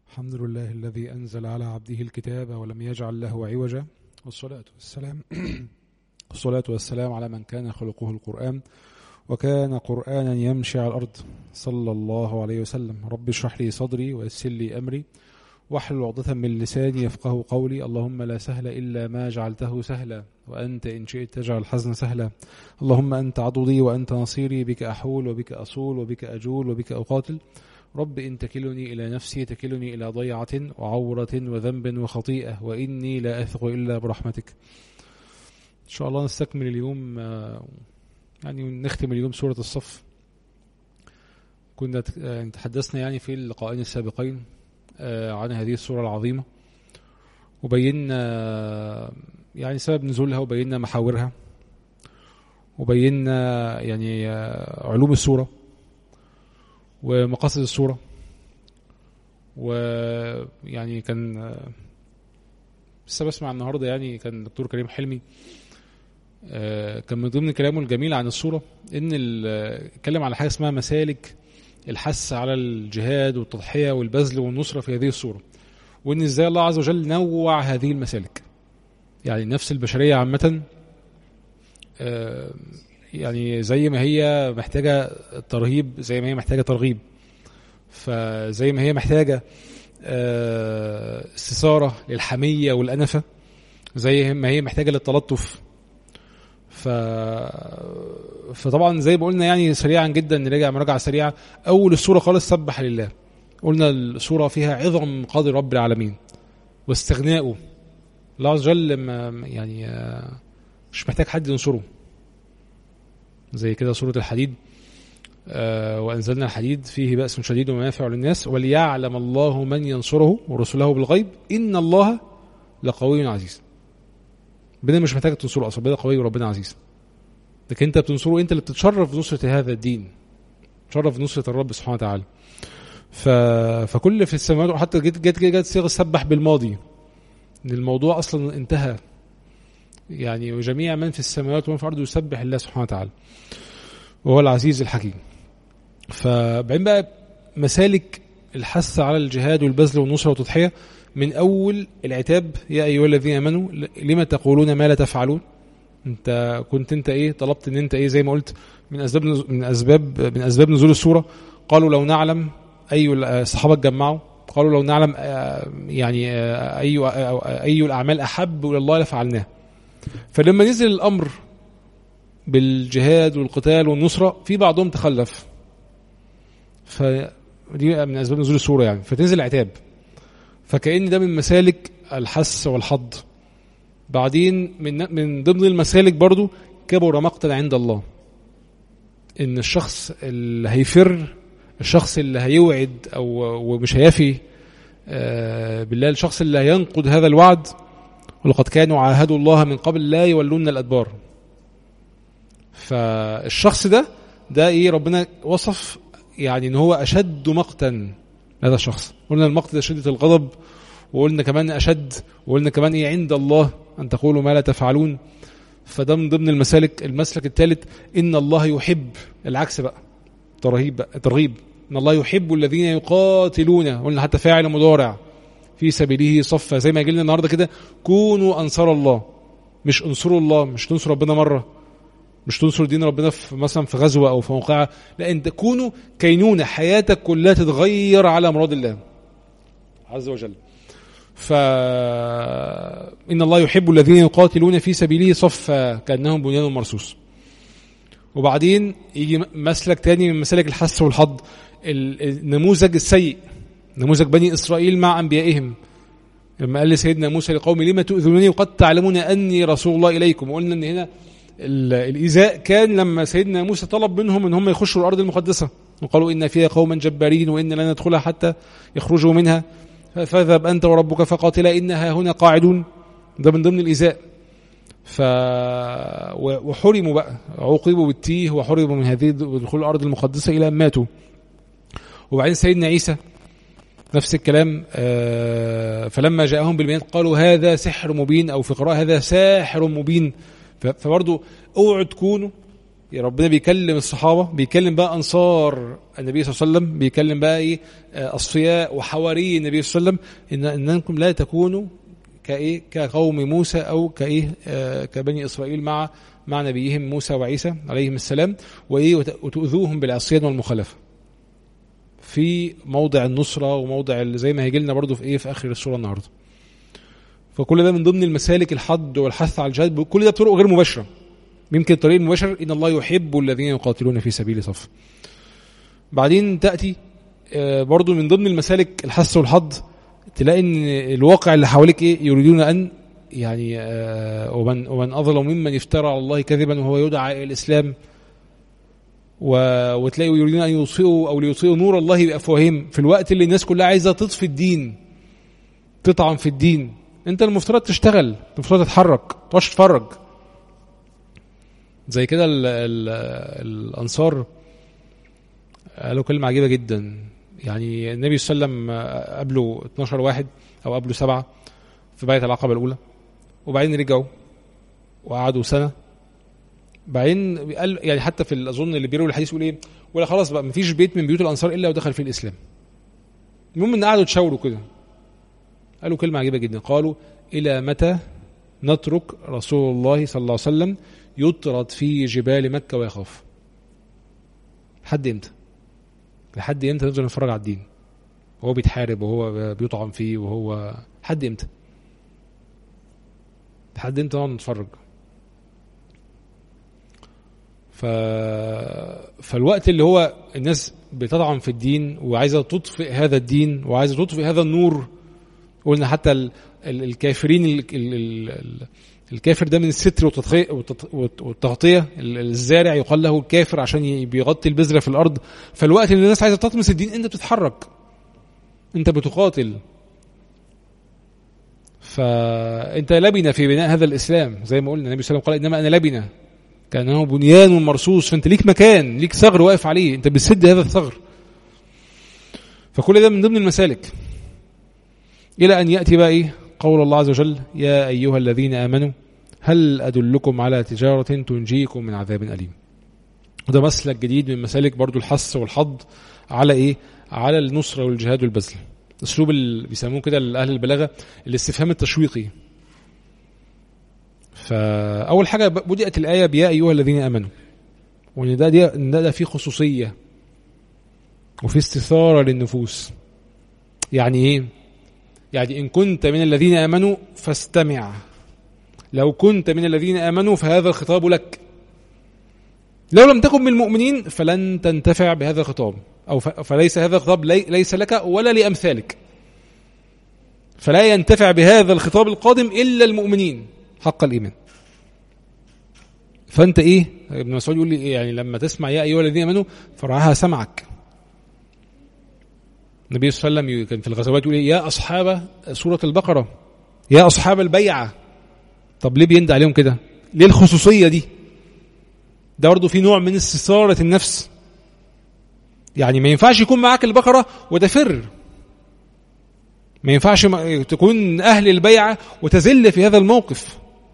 الحمد لله الذي أنزل على عبده الكتاب ولم يجعل له عوجا والصلاة والسلام والصلاة والسلام على من كان خلقه القرآن وكان قرآنا يمشي على الأرض صلى الله عليه وسلم رب اشرح لي صدري ويسر لي أمري واحلل عقدة من لساني يفقه قولي اللهم لا سهل إلا ما جعلته سهلا وأنت إن شئت تجعل الحزن سهلا اللهم أنت عضدي وأنت نصيري بك أحول وبك أصول وبك أجول وبك أقاتل رب إن تكلني إلى نفسي تكلني إلى ضيعة وعورة وذنب وخطيئة وإني لا أثق إلا برحمتك إن شاء الله نستكمل اليوم يعني نختم اليوم سورة الصف كنا تحدثنا يعني في اللقاءين السابقين عن هذه السورة العظيمة وبينا يعني سبب نزولها وبينا محاورها وبينا يعني علوم السورة ومقاصد السورة ويعني كان لسه بسمع النهارده يعني كان الدكتور كريم حلمي كان من ضمن كلامه الجميل عن الصورة ان اتكلم على حاجة اسمها مسالك الحث على الجهاد والتضحية والبذل والنصرة في هذه الصورة وان ازاي الله عز وجل نوع هذه المسالك يعني نفس البشرية عامة يعني زي ما هي محتاجة ترهيب زي ما هي محتاجة ترغيب فزي ما هي محتاجة استثارة للحمية والأنفة زي ما هي محتاجة للتلطف ف... فطبعا زي ما قلنا يعني سريعا جدا نراجع مراجعة سريعة أول السورة خالص سبح لله قلنا السورة فيها عظم قدر رب العالمين واستغنائه الله عز وجل يعني مش محتاج حد ينصره زي كده سورة الحديد آه وأنزلنا الحديد فيه بأس شديد ومنافع للناس وليعلم الله من ينصره ورسله بالغيب إن الله لقوي عزيز ربنا مش محتاج تنصره أصلا ربنا قوي وربنا عزيز لكن أنت بتنصره أنت اللي بتتشرف بنصرة هذا الدين تشرف بنصرة الرب سبحانه وتعالى ف... فكل في السماوات وحتى جت جت جت صيغه سبح بالماضي ان الموضوع اصلا انتهى يعني وجميع من في السماوات ومن في الارض يسبح الله سبحانه وتعالى وهو العزيز الحكيم فبعدين بقى مسالك الحث على الجهاد والبذل والنصره والتضحيه من اول العتاب يا ايها الذين امنوا لما تقولون ما لا تفعلون انت كنت انت ايه طلبت ان انت ايه زي ما قلت من اسباب من اسباب من اسباب نزول السوره قالوا لو نعلم اي الصحابه اتجمعوا قالوا لو نعلم يعني اي اي الاعمال احب الى الله لفعلناه فلما نزل الامر بالجهاد والقتال والنصره في بعضهم تخلف فدي من اسباب نزول السوره يعني فتنزل عتاب فكأن ده من مسالك الحث والحض بعدين من من ضمن المسالك برضو كبر مقتا عند الله ان الشخص اللي هيفر الشخص اللي هيوعد او ومش هيفي بالله الشخص اللي هينقض هذا الوعد ولقد كانوا عاهدوا الله من قبل لا يولون الادبار فالشخص ده ده ايه ربنا وصف يعني ان هو اشد مقتا هذا الشخص قلنا المقت ده شده الغضب وقلنا كمان اشد وقلنا كمان ايه عند الله ان تقولوا ما لا تفعلون فده من ضمن المسالك المسلك الثالث ان الله يحب العكس بقى ترهيب بقى ترغيب ان الله يحب الذين يقاتلون قلنا حتى فاعل مضارع في سبيله صفا زي ما قلنا النهارده كده كونوا انصار الله مش انصروا الله مش تنصر ربنا مره مش تنصر دين ربنا في مثلا في غزوه او في موقعه لا انت كونوا كينونه حياتك كلها تتغير على مراد الله عز وجل ف ان الله يحب الذين يقاتلون في سبيله صفا كانهم بنيان مرصوص وبعدين يجي مسلك تاني من مسالك الحث والحض النموذج السيء نموذج بني اسرائيل مع انبيائهم لما قال لسيدنا موسى لقومه لما تؤذونني وقد تعلمون اني رسول الله اليكم وقلنا ان هنا الايذاء كان لما سيدنا موسى طلب منهم ان هم يخشوا الارض المقدسه وقالوا ان فيها قوما جبارين وان لن ندخلها حتى يخرجوا منها فاذهب انت وربك فقاتلا انها هنا قاعدون ده من ضمن الايذاء ف وحرموا بقى عوقبوا بالتيه وحرموا من هذه دخول الارض المقدسه الى ان ماتوا وبعدين سيدنا عيسى نفس الكلام فلما جاءهم بالبينات قالوا هذا سحر مبين او في قراءه هذا ساحر مبين فبرضه اوعوا تكونوا ربنا بيكلم الصحابه بيكلم بقى انصار النبي صلى الله عليه وسلم بيكلم بقى ايه آه، اصفياء وحواري النبي صلى الله عليه وسلم ان انكم لا تكونوا كايه كقوم موسى او كايه آه، كبني اسرائيل مع مع نبيهم موسى وعيسى عليهم السلام وايه وت- وتؤذوهم بالعصيان والمخالفه في موضع النصره وموضع ال- زي ما هيجي لنا برضه في ايه في اخر السوره النهارده فكل ده من ضمن المسالك الحض والحث على الجهاد كل ده بطرق غير مباشره يمكن الطريق المباشر ان الله يحب الذين يقاتلون في سبيل صف بعدين تاتي آه، برضو من ضمن المسالك الحث والحض تلاقي ان الواقع اللي حواليك ايه يريدون ان يعني آه، ومن ومن اظلم ممن افترى على الله كذبا وهو يدعى الى الاسلام و- وتلاقي يريدون ان يطفئوا او ليطفئوا نور الله بافواههم في الوقت اللي الناس كلها عايزه تطفي الدين تطعن في الدين انت المفترض تشتغل المفترض تتحرك ما تقعدش تتفرج زي كده ال ال الانصار قالوا كلمه عجيبه جدا يعني النبي صلى الله عليه وسلم قابله 12 واحد او قابله سبعه في بيت العقبه الاولى وبعدين رجعوا وقعدوا سنه بعدين قال يعني حتى في ال- اظن اللي بيروي الحديث يقول ايه ولا خلاص بقى مفيش بيت من بيوت الانصار الا ودخل فيه الاسلام المهم ان قعدوا يتشاوروا كده قالوا كلمه عجيبه جدا قالوا الى متى نترك رسول الله صلى الله عليه وسلم يطرد في جبال مكه ويخاف لحد امتى لحد امتى نفضل نتفرج على الدين وهو بيتحارب وهو بيطعن فيه وهو لحد امتى لحد امتى نقعد نتفرج ف... فالوقت اللي هو الناس بتطعن في الدين وعايزه تطفئ هذا الدين وعايزه تطفئ هذا النور قلنا حتى ال... ال... الكافرين ال... ال... ال... ال... الكافر ده من الستر والتضخي- والتط- والت- والتغطيه ال- الزارع يقال له الكافر عشان ي- بيغطي البذره في الارض فالوقت اللي الناس عايزه تطمس الدين انت بتتحرك انت بتقاتل فانت لبنه في بناء هذا الاسلام زي ما قلنا النبي صلى الله عليه وسلم قال انما انا لبنه كانه بنيان مرصوص فانت ليك مكان ليك ثغر واقف عليه انت بتسد هذا الثغر فكل ده من ضمن المسالك الى ان ياتي بقى ايه قول الله عز وجل يا ايها الذين امنوا هل ادلكم على تجاره تنجيكم من عذاب اليم وده مسلك جديد من مسالك برضو الحث والحض على ايه على النصره والجهاد والبذل اسلوب اللي بيسموه كده اهل البلاغه الاستفهام التشويقي فاول حاجه بدات الايه بيا ايها الذين امنوا وان ده دي ان ده, ده فيه خصوصيه وفي استثاره للنفوس يعني ايه يعني ان كنت من الذين امنوا فاستمع لو كنت من الذين امنوا فهذا الخطاب لك لو لم تكن من المؤمنين فلن تنتفع بهذا الخطاب او ف- فليس هذا الخطاب لي ليس لك ولا لامثالك فلا ينتفع بهذا الخطاب القادم الا المؤمنين حق الايمان فانت ايه ابن مسعود يقول لي إيه يعني لما تسمع يا ايها الذين امنوا فرعاها سمعك النبي صلى الله عليه وسلم كان في الغزوات يقول إيه؟ يا اصحاب سوره البقره يا اصحاب البيعه طب ليه بيندى عليهم كده ليه الخصوصيه دي ده برضه في نوع من استثاره النفس يعني ما ينفعش يكون معاك البقره وتفر ما ينفعش ما- تكون اهل البيعه وتذل في هذا الموقف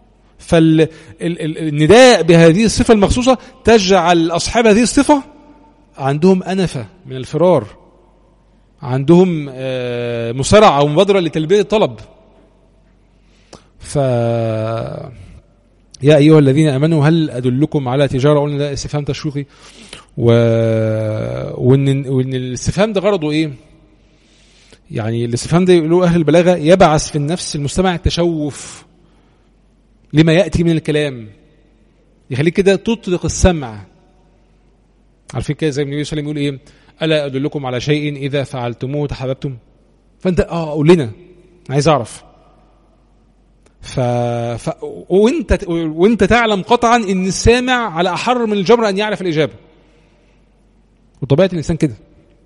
فالنداء بهذه الصفه المخصوصه تجعل اصحاب هذه الصفه عندهم انفه من الفرار عندهم آه، مسارعه او مبادره لتلبيه الطلب ف يا ايها الذين امنوا هل ادلكم على تجاره قلنا ده استفهام تشويقي و... وان وان الاستفهام ده غرضه ايه؟ يعني الاستفهام ده يقولوا اهل البلاغه يبعث في النفس المستمع التشوف لما ياتي من الكلام يخليك كده تطلق السمع عارفين كده زي ما النبي صلى الله عليه وسلم يقول ايه؟ الا ادلكم على شيء اذا فعلتموه تحببتم فانت اه قول لنا عايز اعرف ف... ف... وانت وانت تعلم قطعا ان السامع على احر من الجمر ان يعرف الاجابه وطبيعه الانسان كده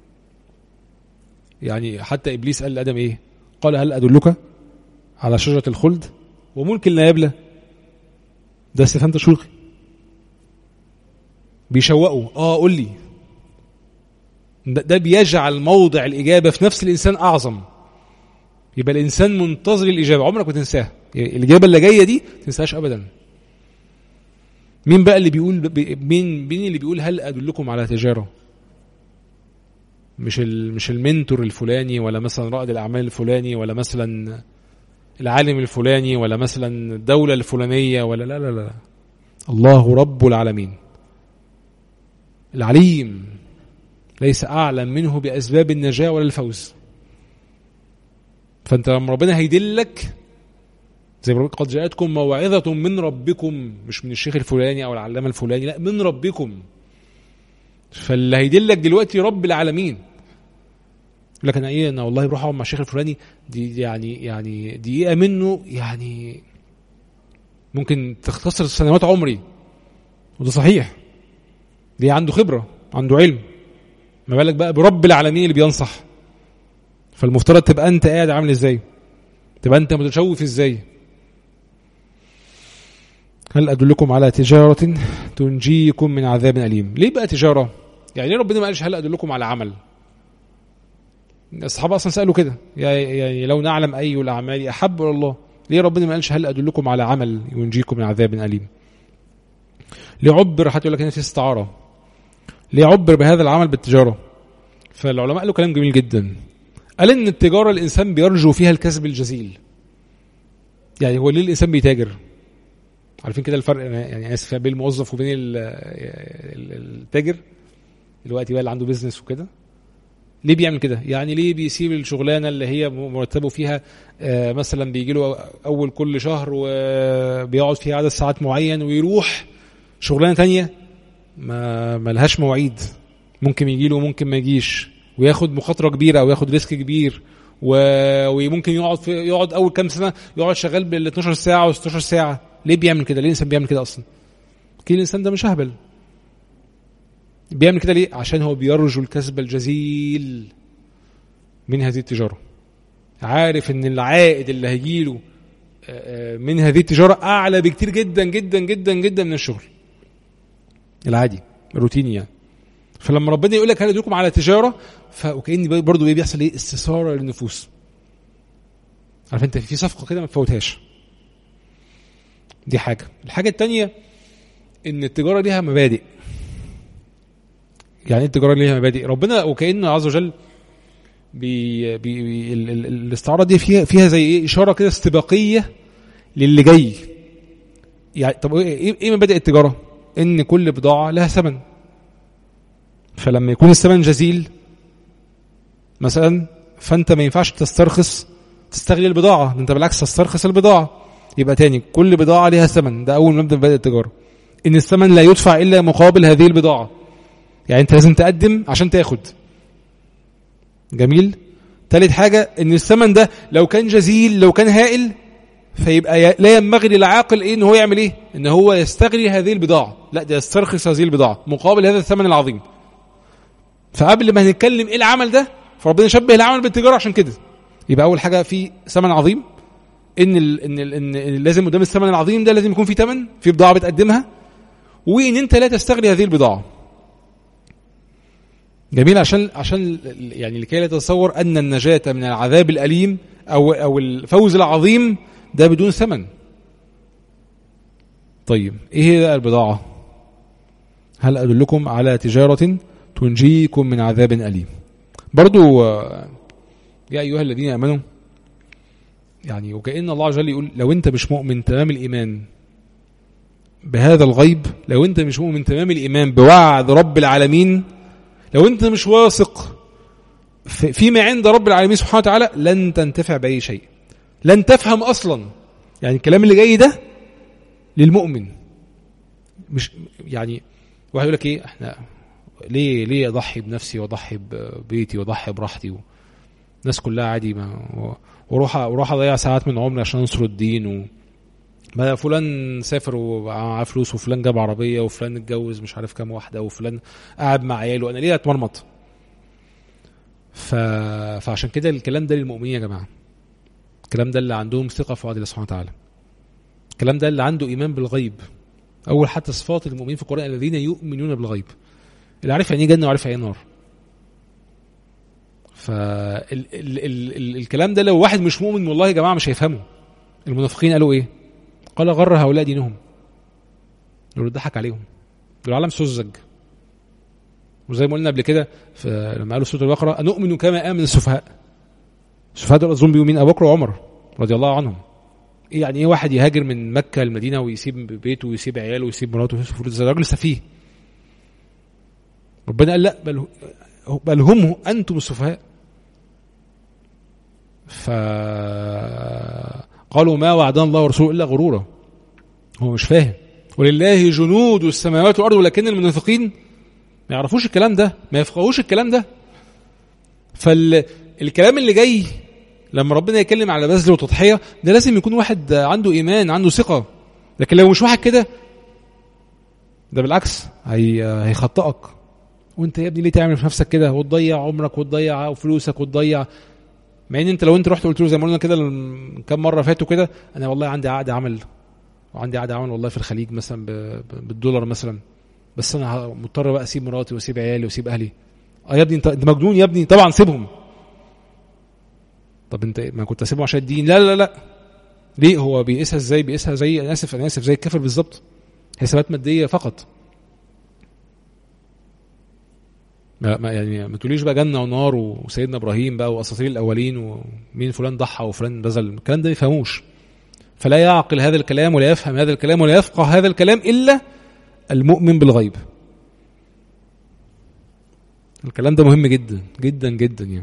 يعني حتى ابليس قال لادم ايه قال هل ادلك على شجره الخلد وملك لا يبلى ده استفهام تشويقي بيشوقوا اه قول لي ده, ده بيجعل موضع الاجابه في نفس الانسان اعظم يبقى الانسان منتظر الاجابه عمرك ما تنساها الاجابه اللي جايه دي ما تنساهاش ابدا مين بقى اللي بيقول ب- مين مين اللي بيقول هل ادلكم على تجاره مش ال مش المنتور الفلاني ولا مثلا رائد الاعمال الفلاني ولا مثلا العالم الفلاني ولا مثلا الدوله الفلانيه ولا لا لا لا الله رب العالمين العليم ليس اعلم منه باسباب النجاه ولا الفوز فانت لما ربنا هيدلك زي ما قد جاءتكم موعظة من ربكم مش من الشيخ الفلاني أو العلامة الفلاني لا من ربكم فاللي هيدلك دلوقتي رب العالمين يقول لك انا ايه انا والله بروح اقعد مع الشيخ الفلاني دي دي يعني يعني دقيقه منه يعني ممكن تختصر سنوات عمري وده صحيح دي عنده خبره عنده علم ما بالك بقى برب العالمين اللي بينصح فالمفترض تبقى انت قاعد عامل ازاي تبقى انت متشوف ازاي هل ادلكم على تجاره تنجيكم من عذاب اليم ليه بقى تجاره يعني ليه ربنا ما قالش هل ادلكم على عمل الصحابه اصلا سالوا كده يعني لو نعلم اي الاعمال احب الى الله ليه ربنا ما قالش هل ادلكم على عمل ينجيكم من عذاب اليم ليه عبر حتى يقول لك هنا في استعاره ليه عبر بهذا العمل بالتجاره فالعلماء قالوا كلام جميل جدا قال ان التجاره الانسان بيرجو فيها الكسب الجزيل يعني هو ليه الانسان بيتاجر عارفين كده الفرق يعني اسف بين الموظف وبين التاجر دلوقتي بقى اللي عنده بيزنس وكده ليه بيعمل كده يعني ليه بيسيب الشغلانه اللي هي مرتبه فيها آه مثلا بيجي له اول كل شهر وبيقعد فيها عدد ساعات معين ويروح شغلانه تانية ما ملهاش مواعيد ممكن يجي له وممكن ما يجيش وياخد مخاطره كبيره او ياخد ريسك كبير و... وممكن يقعد في يقعد اول كام سنه يقعد شغال بال 12 ساعه و 16 ساعه ليه بيعمل كده ليه الانسان بيعمل كده اصلا كده الانسان ده مش اهبل بيعمل كده ليه عشان هو بيرجو الكسب الجزيل من هذه التجاره عارف ان العائد اللي هيجيله من هذه التجاره اعلى بكتير جدا جدا جدا جدا من الشغل العادي الروتيني يعني فلما ربنا يقول لك هل ادلكم على تجاره فكأن برضه ايه بيحصل ايه استثاره للنفوس عارف انت في صفقه كده ما تفوتهاش دي حاجه الحاجه الثانيه ان التجاره ليها مبادئ يعني التجاره ليها مبادئ ربنا وكأن عز وجل بي بي بي ال ال الاستعاره دي فيها فيها زي ايه اشاره كده استباقيه للي جاي يعني طب ايه ايه مبادئ التجاره ان كل بضاعه لها ثمن فلما يكون الثمن جزيل مثلا فانت ما ينفعش تسترخص تستغل البضاعه انت بالعكس تسترخص البضاعه يبقى تاني كل بضاعه ليها ثمن ده اول مبدا مبادئ التجاره ان الثمن لا يدفع الا مقابل هذه البضاعه يعني انت لازم تقدم عشان تاخد جميل تالت حاجة ان الثمن ده لو كان جزيل لو كان هائل فيبقى لا ينبغي للعاقل ايه ان هو يعمل ايه ان هو يستغني هذه البضاعة لا ده يسترخص هذه البضاعة مقابل هذا الثمن العظيم فقبل ما هنتكلم ايه العمل ده فربنا شبه العمل بالتجارة عشان كده يبقى اول حاجة في ثمن عظيم ان ال ان ال ان لازم قدام الثمن العظيم ده لازم يكون في ثمن في بضاعة بتقدمها وان انت لا تستغني هذه البضاعة جميل عشان عشان يعني لكي لا تتصور ان النجاة من العذاب الاليم او او الفوز العظيم ده بدون ثمن. طيب ايه هي البضاعة؟ هل ادلكم على تجارة تنجيكم من عذاب اليم. برضو يا ايها الذين امنوا يعني وكأن الله عز وجل يقول لو انت مش مؤمن تمام الايمان بهذا الغيب لو انت مش مؤمن تمام الايمان بوعد رب العالمين لو انت مش واثق فيما عند رب العالمين سبحانه وتعالى لن تنتفع باي شيء لن تفهم اصلا يعني الكلام اللي جاي ده للمؤمن مش يعني واحد يقول لك ايه احنا ليه ليه اضحي بنفسي واضحي ببيتي واضحي براحتي الناس كلها عادي ما واروح واروح اضيع ساعات من عمري عشان انصر الدين و ما فلان سافر ومعاه فلوس وفلان جاب عربيه وفلان اتجوز مش عارف كام واحده وفلان قاعد مع عياله انا ليه اتمرمط ف... فعشان كده الكلام ده للمؤمنين يا جماعه الكلام ده اللي عندهم ثقه في وعد الله سبحانه وتعالى الكلام ده اللي عنده ايمان بالغيب اول حتى صفات المؤمنين في القران الذين يؤمنون بالغيب اللي عارف يعني ايه جنه وعارف يعني ايه نار فالكلام ده لو واحد مش مؤمن والله يا جماعه مش هيفهمه المنافقين قالوا ايه قال غر هؤلاء دينهم دول ضحك عليهم دول عالم سذج وزي ما قلنا قبل كده في- لما قالوا سوره البقره انؤمن كما امن السفهاء السفهاء دول اظن بيهم مين ابو بكر وعمر رضي الله عنهم إيه يعني ايه واحد يهاجر من مكه المدينه ويسيب بيته ويسيب عياله ويسيب مراته ويسيب فلوسه زي راجل سفيه ربنا قال لا بل بل هم انتم السفهاء ف قالوا ما وعدنا الله ورسوله الا غرورا هو مش فاهم ولله جنود السماوات والارض ولكن المنافقين ما يعرفوش الكلام ده ما يفقهوش الكلام ده فالكلام اللي جاي لما ربنا يتكلم على بذل وتضحيه ده لازم يكون واحد عنده ايمان عنده ثقه لكن لو مش واحد كده ده بالعكس هي هيخطئك وانت يا ابني ليه تعمل في نفسك كده وتضيع عمرك وتضيع فلوسك وتضيع مع ان انت لو انت رحت قلت له زي ما قلنا كده من كام مره فاتوا كده انا والله عندي عقد عمل وعندي عقد عمل والله في الخليج مثلا ب- ب- بالدولار مثلا بس انا ه- مضطر بقى اسيب مراتي واسيب عيالي واسيب اهلي اه يا ابني انت انت مجنون يا ابني طبعا سيبهم طب انت ما كنت اسيبهم عشان الدين لا لا لا ليه هو بيقيسها ازاي بيقيسها زي انا اسف انا اسف زي الكافر بالظبط حسابات ماديه فقط ما ما يعني ما تقوليش بقى جنه ونار وسيدنا ابراهيم بقى واساطير الاولين ومين فلان ضحى وفلان بذل الكلام ده ما يفهموش فلا يعقل هذا الكلام ولا يفهم هذا الكلام ولا يفقه هذا الكلام الا المؤمن بالغيب الكلام ده مهم جدا جدا جدا يعني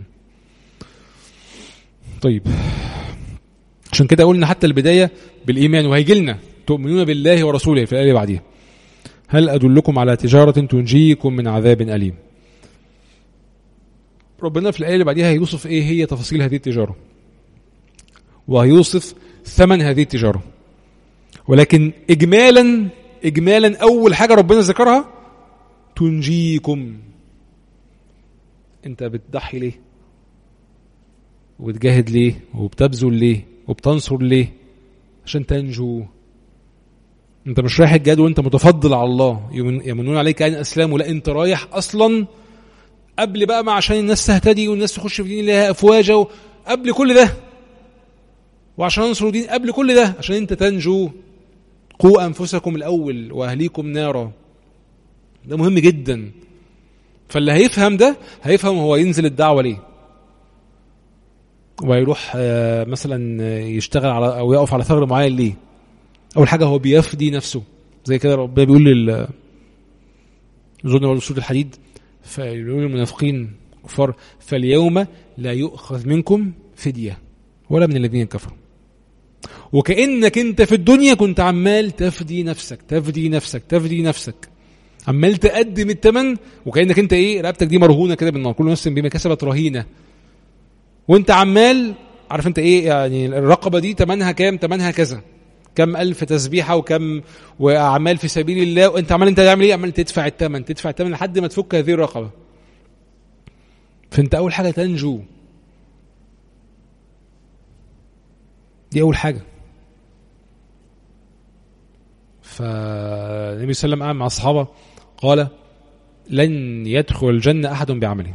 طيب عشان كده قلنا حتى البدايه بالايمان وهيجي لنا تؤمنون بالله ورسوله في الايه اللي بعديها هل ادلكم على تجاره تنجيكم من عذاب اليم ربنا في الايه اللي بعديها هيوصف ايه هي تفاصيل هذه التجاره وهيوصف ثمن هذه التجاره ولكن اجمالا اجمالا اول حاجه ربنا ذكرها تنجيكم انت بتضحي ليه وبتجاهد ليه وبتبذل ليه وبتنصر ليه عشان تنجو انت مش رايح الجهاد وانت متفضل على الله يمن- يمنون عليك ان اسلموا لا انت رايح اصلا قبل بقى ما عشان الناس تهتدي والناس تخش في دين الله افواجا و- قبل كل ده وعشان انصروا دين قبل كل ده عشان انت تنجو قوا انفسكم الاول واهليكم نارا ده مهم جدا فاللي هيفهم ده هيفهم هو ينزل الدعوه ليه ويروح آه، مثلا آه، يشتغل على او يقف على ثغر معين ليه اول حاجه هو بيفدي نفسه زي كده ربنا بيقول لل اظن برضه سوره الحديد فيقول للمنافقين كفار فاليوم لا يؤخذ منكم فديه ولا من الذين كفروا وكانك انت في الدنيا كنت عمال تفدي نفسك تفدي نفسك تفدي نفسك عمال تقدم الثمن وكانك انت ايه رقبتك دي مرهونه كده بالنار كل نفس بما كسبت رهينه وانت عمال عارف انت ايه يعني الرقبه دي ثمنها كام ثمنها كذا كم الف تسبيحه وكم واعمال في سبيل الله وانت عمال انت تعمل ايه عمال تدفع الثمن تدفع الثمن لحد ما تفك هذه الرقبه فانت اول حاجه تنجو دي اول حاجه فالنبي صلى الله عليه وسلم قام مع الصحابه قال لن يدخل الجنه احد بعمله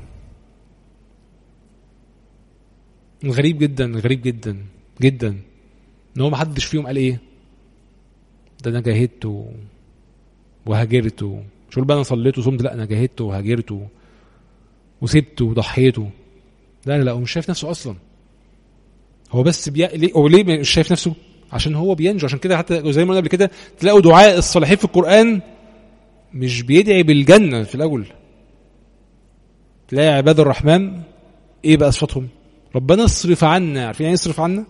غريب جدا غريب جدا جدا ان هو ما حدش فيهم قال ايه ده انا جاهدت و... وهاجرت و... مش هقول بقى انا صليت وصمت لا انا جاهدت وهاجرت و... وسبت وضحيت و... لا لا لا هو مش شايف نفسه اصلا هو بس بي... ليه هو ليه مش شايف نفسه عشان هو بينجو عشان كده حتى زي ما قلنا قبل كده تلاقوا دعاء الصالحين في القران مش بيدعي بالجنه في الاول تلاقي عباد الرحمن ايه بقى صفاتهم ربنا اصرف عنا عارفين يعني اصرف عنا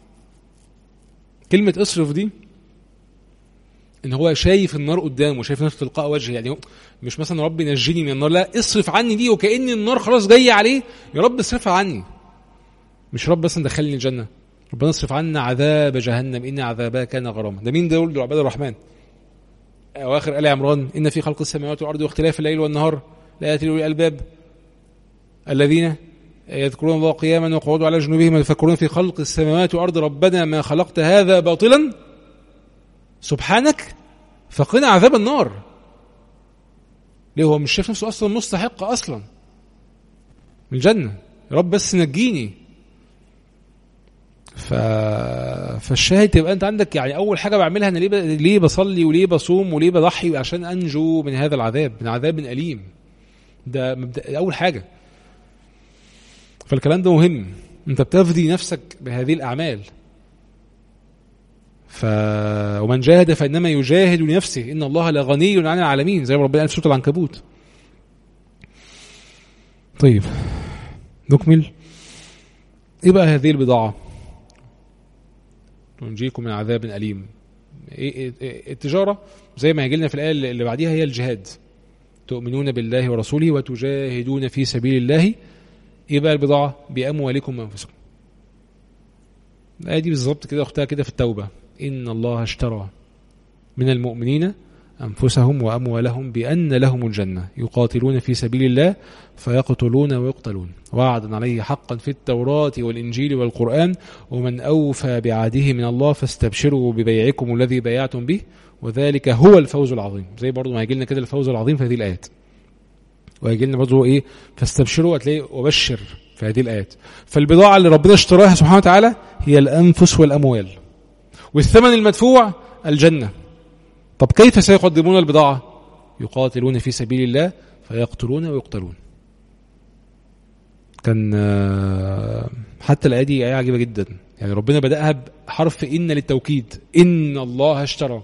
كلمة اصرف دي ان هو شايف النار قدامه شايف نفسه تلقاء وجهه يعني هو مش مثلا رب نجيني من النار لا اصرف عني دي وكأن النار خلاص جاية عليه يا رب اصرفها عني مش رب بس دخلني الجنة ربنا اصرف عنا عذاب جهنم ان عذابها كان غراما ده مين دول دول عباد الرحمن اواخر ال عمران ان في خلق السماوات والارض واختلاف الليل والنهار لايات لاولي الالباب الذين يذكرون الله قياما وقعودا على جنوبهم ويفكرون في خلق السماوات والارض ربنا ما خلقت هذا باطلا سبحانك فقنا عذاب النار ليه هو مش شايف نفسه اصلا مستحق اصلا من الجنه يا رب بس نجيني ف... فالشاهد تبقى انت عندك يعني اول حاجه بعملها انا ليه ب... ليه بصلي وليه بصوم وليه بضحي عشان انجو من هذا العذاب من عذاب اليم ده مبدأ اول حاجه فالكلام ده مهم انت بتفدي نفسك بهذه الاعمال ف ومن جاهد فانما يجاهد لنفسه ان الله لغني عن العالمين زي ما ربنا قال في سوره العنكبوت طيب نكمل ايه بقى هذه البضاعه تنجيكم من عذاب أليم إيه إيه التجارة زي ما هيجي لنا في الآية اللي بعديها هي الجهاد تؤمنون بالله ورسوله وتجاهدون في سبيل الله ايه بقى البضاعة بأموالكم وأنفسكم الآية دي بالظبط كده أختها كده في التوبة إن الله اشترى من المؤمنين أنفسهم وأموالهم بأن لهم الجنة يقاتلون في سبيل الله فيقتلون ويقتلون وعدا عليه حقا في التوراة والإنجيل والقرآن ومن أوفى بعهده من الله فاستبشروا ببيعكم الذي بايعتم به وذلك هو الفوز العظيم زي برضو ما هيجي لنا كده الفوز العظيم في هذه الآيات وهيجي لنا برضو إيه فاستبشروا هتلاقي وبشر في هذه الآيات فالبضاعة اللي ربنا اشتراها سبحانه وتعالى هي الأنفس والأموال والثمن المدفوع الجنة طب كيف سيقدمون البضاعة يقاتلون في سبيل الله فيقتلون ويقتلون كان حتى الآية دي آية عجيبة جدا يعني ربنا بدأها بحرف إن للتوكيد إن الله اشترى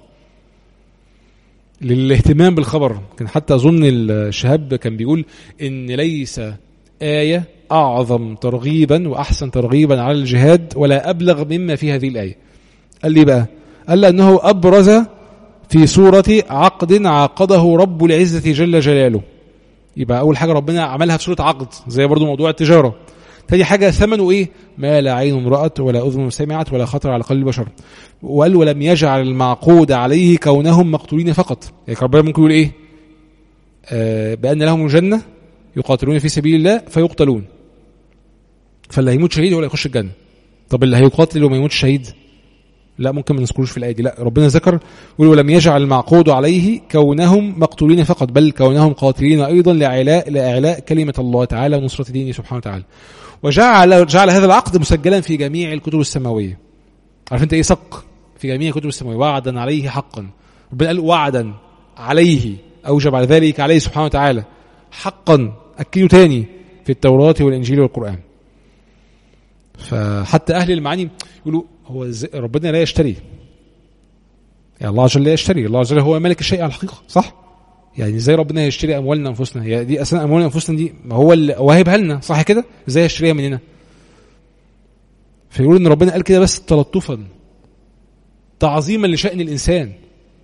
للاهتمام بالخبر كان حتى أظن الشهاب كان بيقول إن ليس آية أعظم ترغيبا وأحسن ترغيبا على الجهاد ولا أبلغ مما في هذه الآية قال لي بقى قال لأنه أبرز في سورة عقد عقده رب العزة جل جلاله يبقى أول حاجة ربنا عملها في سورة عقد زي برضو موضوع التجارة تاني حاجة ثمنه إيه ما لا عين رأت ولا أذن سمعت ولا خطر على قلب بشر وقال ولم يجعل المعقود عليه كونهم مقتولين فقط يعني ربنا ممكن يقول إيه آه بأن لهم الجنة يقاتلون في سبيل الله فيقتلون فاللي هيموت شهيد هو اللي يخش الجنة طب اللي هيقاتل وما يموتش شهيد لا ممكن ما نذكروش في الآية دي لا ربنا ذكر يقول ولم يجعل المعقود عليه كونهم مقتولين فقط بل كونهم قاتلين أيضا لإعلاء لإعلاء كلمة الله تعالى ونصرة دينه سبحانه وتعالى وجعل جعل هذا العقد مسجلا في جميع الكتب السماوية عارف انت ايه سق في جميع الكتب السماوية وعدا عليه حقا ربنا قال وعدا عليه أوجب على ذلك عليه سبحانه وتعالى حقا أكده تاني في التوراة والإنجيل والقرآن فحتى أهل المعاني يقولوا هو ربنا لا يشتري يعني الله عز وجل لا يشتري الله عز وجل هو ملك الشيء على الحقيقة صح يعني ازاي ربنا يشتري اموالنا انفسنا هي دي اصلا اموالنا انفسنا دي ما هو اللي واهبها لنا صح كده ازاي يشتريها مننا فيقول ان ربنا قال كده بس تلطفا تعظيما لشأن الانسان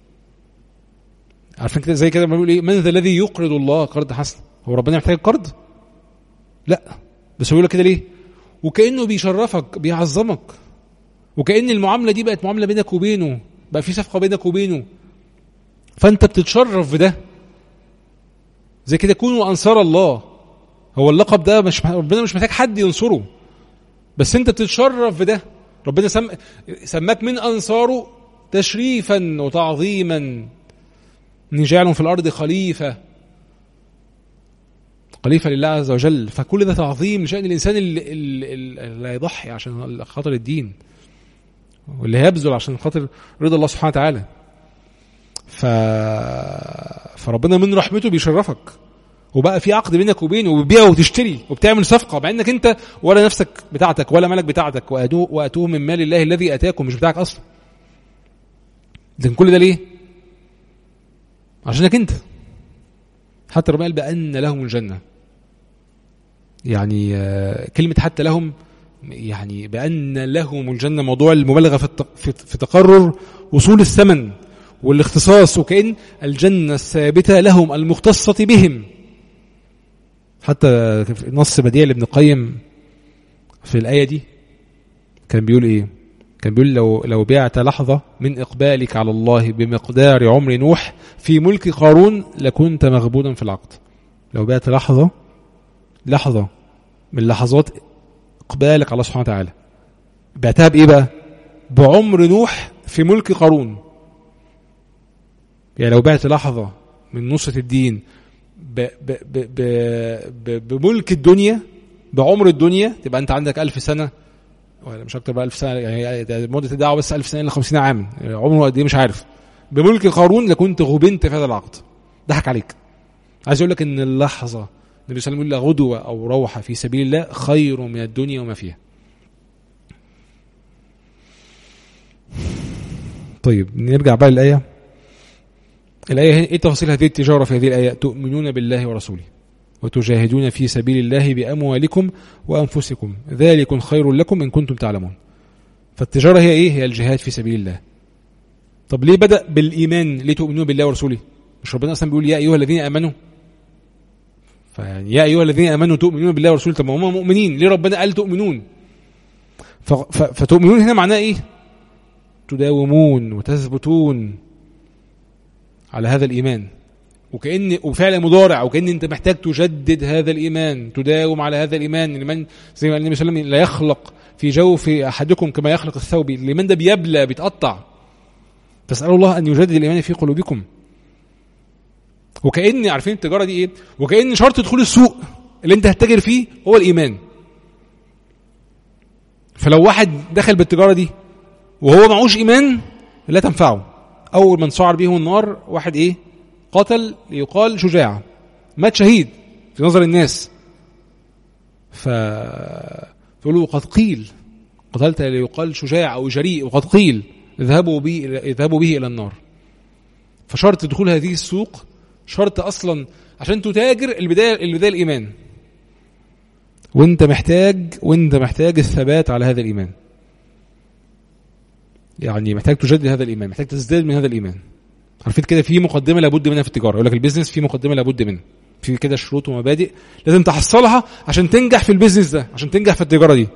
عارفين كده زي كده ما بيقول ايه من ذا الذي يقرض الله قرض حسن هو ربنا محتاج قرض لا بس هو كده ليه وكانه بيشرفك بيعظمك وكأن المعاملة دي بقت معاملة بينك وبينه بقى في صفقة بينك وبينه فأنت بتتشرف بده زي كده كونوا أنصار الله هو اللقب ده مش ربنا مش محتاج حد ينصره بس أنت بتتشرف بده ربنا سم... سماك من أنصاره تشريفا وتعظيما نجعل في الأرض خليفة خليفة لله عز وجل فكل ده تعظيم لشأن الإنسان اللي, اللي, اللي يضحي عشان خاطر الدين واللي هيبذل عشان خاطر رضا الله سبحانه وتعالى ف... فربنا من رحمته بيشرفك وبقى في عقد بينك وبينه وبتبيع وتشتري وبتعمل صفقه مع انك انت ولا نفسك بتاعتك ولا مالك بتاعتك واتوه واتوه من مال الله الذي اتاكم مش بتاعك اصلا لكن كل ده ليه؟ عشانك انت حتى ربنا قال بأن لهم الجنة يعني كلمة حتى لهم يعني بأن لهم الجنة موضوع المبالغة في, في تقرر وصول الثمن والاختصاص وكأن الجنة الثابتة لهم المختصة بهم حتى نص بديع لابن القيم في الآية دي كان بيقول إيه كان بيقول لو لو بعت لحظة من إقبالك على الله بمقدار عمر نوح في ملك قارون لكنت مغبونا في العقد لو بعت لحظة لحظة من لحظات إقبالك على الله سبحانه وتعالى بعتها بإيه بقى بعمر نوح في ملك قارون يعني لو بعت لحظة من نصرة الدين ب ب ب ب ب بملك الدنيا بعمر الدنيا تبقى أنت عندك ألف سنة ولا مش اكتر بقى 1000 سنه يعني مده الدعوه بس 1000 سنه الا 50 عاما عمره قد ايه مش عارف بملك قارون لكنت غبنت في هذا العقد ضحك عليك عايز اقول لك ان اللحظه النبي صلى الله عليه وسلم يقول غدوه او روحه في سبيل الله خير من الدنيا وما فيها طيب نرجع بقى للايه الايه ايه تفاصيل هذه التجاره في هذه الايه تؤمنون بالله ورسوله وتجاهدون في سبيل الله باموالكم وانفسكم ذلك خير لكم ان كنتم تعلمون فالتجاره هي ايه هي الجهاد في سبيل الله طب ليه بدا بالايمان ليه تؤمنون بالله ورسوله مش ربنا اصلا بيقول يا ايها الذين امنوا فيعني يا ايها الذين امنوا تؤمنون بالله ورسوله طب ما هم مؤمنين ليه ربنا قال تؤمنون ف- ف- فتؤمنون هنا معناه ايه تداومون وتثبتون على هذا الايمان وكان وفعل مضارع وكان انت محتاج تجدد هذا الايمان تداوم على هذا الايمان الايمان زي ما النبي صلى الله عليه وسلم لا يخلق في جوف احدكم كما يخلق الثوب الايمان ده بيبلى بيتقطع فاسالوا الله ان يجدد الايمان في قلوبكم وكان عارفين التجاره دي ايه وكان شرط دخول السوق اللي انت هتتاجر فيه هو الايمان فلو واحد دخل بالتجاره دي وهو معهوش ايمان لا تنفعه اول من سعر به النار واحد ايه قتل ليقال شجاع مات شهيد في نظر الناس ف تقول له قد قيل قتلت ليقال شجاع او جريء وقد قيل اذهبوا به اذهبوا به الى النار فشرط دخول هذه السوق شرط اصلا عشان تتاجر البدايه البدايه الايمان وانت محتاج وانت محتاج الثبات على هذا الايمان يعني محتاج تجدد هذا الايمان محتاج تزداد من هذا الايمان عارفين كده في مقدمه لابد منها في التجاره يقول لك البيزنس في مقدمه لابد منها في كده شروط ومبادئ لازم تحصلها عشان تنجح في البيزنس ده عشان تنجح في التجاره دي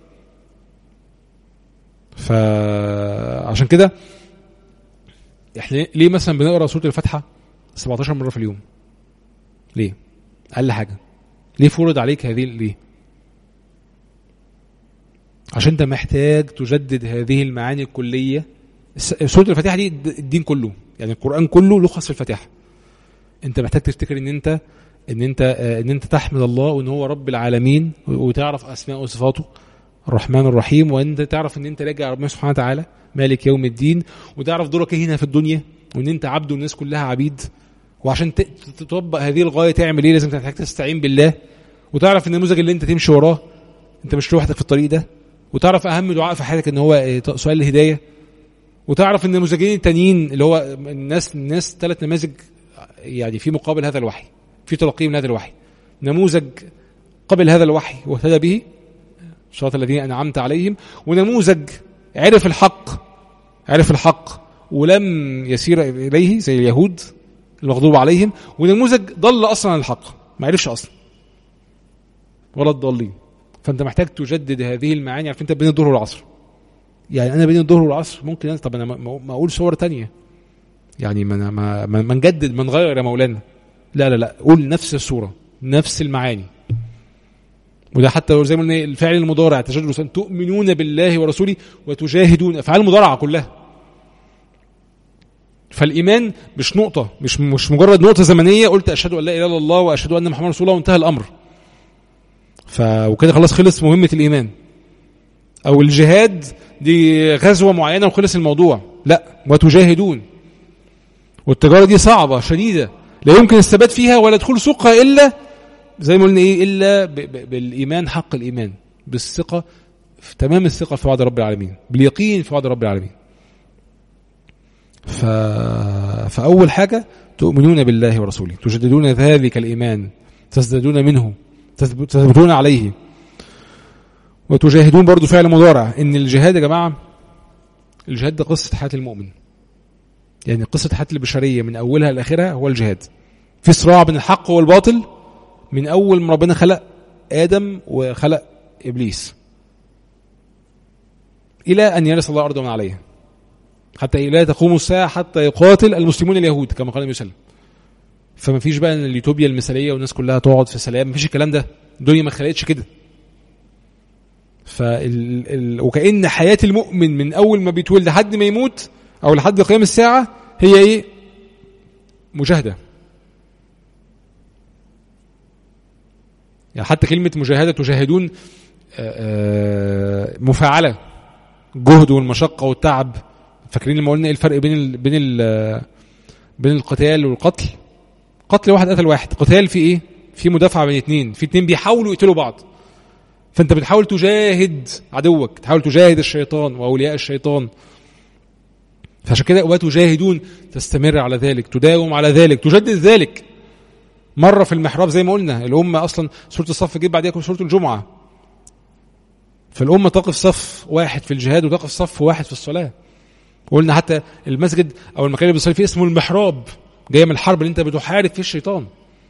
فعشان كده احنا ليه مثلا بنقرا سوره الفاتحه 17 مره في اليوم ليه اقل حاجه ليه فرض عليك هذه ليه عشان انت محتاج تجدد هذه المعاني الكليه الس- سوره الفاتحه دي الد- الدين كله يعني القران كله لخص في الفاتحه انت محتاج تفتكر ان انت ان انت آه، ان انت تحمد الله وان هو رب العالمين و- وتعرف اسماء وصفاته الرحمن الرحيم وانت تعرف ان انت راجع ربنا سبحانه وتعالى مالك يوم الدين وتعرف دورك إيه هنا في الدنيا وان انت عبد والناس كلها عبيد وعشان ت- ت- تطبق هذه الغايه تعمل ايه لازم تحتاج تستعين بالله وتعرف النموذج اللي انت تمشي وراه انت مش لوحدك في الطريق ده وتعرف اهم دعاء في حياتك ان هو آه، سؤال الهدايه وتعرف ان النموذجين التانيين اللي هو الناس الناس ثلاث نماذج يعني في مقابل هذا الوحي في تلقي من هذا الوحي نموذج قبل هذا الوحي واهتدى به صراط الذين انعمت عليهم ونموذج عرف الحق عرف الحق ولم يسير اليه زي اليهود المغضوب عليهم ونموذج ضل اصلا عن الحق ما عرفش اصلا ولا الضالين فانت محتاج تجدد هذه المعاني عارف انت بين الظهر والعصر يعني انا بين الظهر والعصر ممكن طب انا ما ما اقول صور تانية يعني ما ما ما ما نجدد ما نغير يا مولانا لا لا لا قول نفس الصوره نفس المعاني وده حتى لو زي ما قلنا الفعل المضارع تجدد أن تؤمنون بالله ورسوله وتجاهدون افعال مضارعه كلها فالايمان مش نقطه مش مش مجرد نقطه زمنيه قلت اشهد ان لا اله الا الله واشهد ان محمد رسول الله وانتهى الامر ف وكده خلاص خلص مهمه الايمان او الجهاد دي غزوه معينه وخلص الموضوع لا وتجاهدون والتجاره دي صعبه شديده لا يمكن الثبات فيها ولا دخول سوقها الا زي ما قلنا ايه الا ب- ب- بالايمان حق الايمان بالثقه في تمام الثقه في وعد رب العالمين باليقين في وعد رب العالمين ف... فاول حاجه تؤمنون بالله ورسوله تجددون ذلك الايمان تزدادون منه تثبت- تثبتون عليه وتجاهدون برضو فعل مضارع ان الجهاد يا جماعه الجهاد ده قصه حياه المؤمن يعني قصه حياه البشريه من اولها لاخرها هو الجهاد في صراع بين الحق والباطل من اول ما ربنا خلق ادم وخلق ابليس الى ان يرث الله الارض ومن عليها حتى لا تقوم الساعه حتى يقاتل المسلمون اليهود كما قال النبي صلى الله عليه وسلم فما فيش بقى ان اليوتوبيا المثاليه والناس كلها تقعد في سلام ما فيش الكلام ده الدنيا ما خلقتش كده فال... ال... وكأن حياة المؤمن من أول ما بيتولد لحد ما يموت أو لحد قيام الساعة هي إيه؟ مجاهدة. يعني حتى كلمة مجاهدة تجاهدون آه، مفاعله الجهد والمشقه والتعب فاكرين لما قلنا ايه الفرق بين ال بين ال بين القتال والقتل قتل واحد قتل واحد قتال في ايه في مدافعه بين اتنين في اتنين بيحاولوا يقتلوا بعض فانت بتحاول تجاهد عدوك تحاول تجاهد الشيطان واولياء الشيطان فعشان كده وتجاهدون تستمر على ذلك تداوم على ذلك تجدد ذلك مره في المحراب زي ما قلنا الامه اصلا سوره الصف جيب بعديها سوره الجمعه فالامه تقف صف واحد في الجهاد وتقف صف واحد في الصلاه وقلنا حتى المسجد او المكان اللي بيصلي فيه اسمه المحراب جاي من الحرب اللي انت بتحارب فيه الشيطان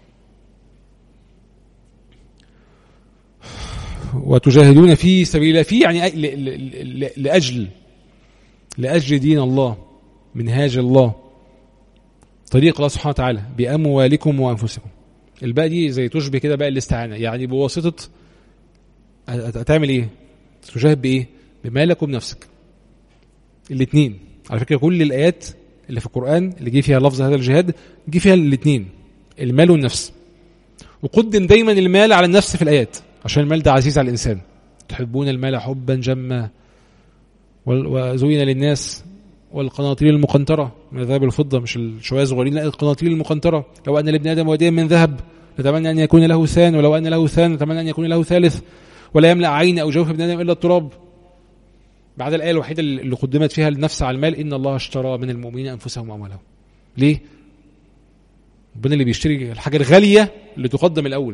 وتجاهدون في سبيل الله في يعني ل- ل- ل- لاجل لاجل دين الله منهاج الله طريق الله سبحانه وتعالى باموالكم وانفسكم الباقي دي زي تشبه كده بقى الاستعانه يعني بواسطه هت- هتعمل ايه؟ تجاهد بايه؟ بمالك وبنفسك الاثنين على فكره كل الايات اللي في القران اللي جه فيها لفظ هذا الجهاد جه فيها الاثنين المال والنفس وقدم دايما المال على النفس في الايات عشان المال ده عزيز على الانسان تحبون المال حبا جما وال- وزين للناس والقناطير المقنطره من الذهب والفضه مش الشويه الصغيرين لا القناطير المقنطره لو ان لابن ادم واديا من ذهب نتمنى ان يكون له ثان ولو ان له ثان نتمنى ان يكون له ثالث ولا يملا عين او جوف ابن ادم الا التراب بعد الايه الوحيده اللي قدمت فيها النفس على المال ان الله اشترى من المؤمنين انفسهم واموالهم ليه ربنا اللي بيشتري الحاجه الغاليه اللي تقدم الاول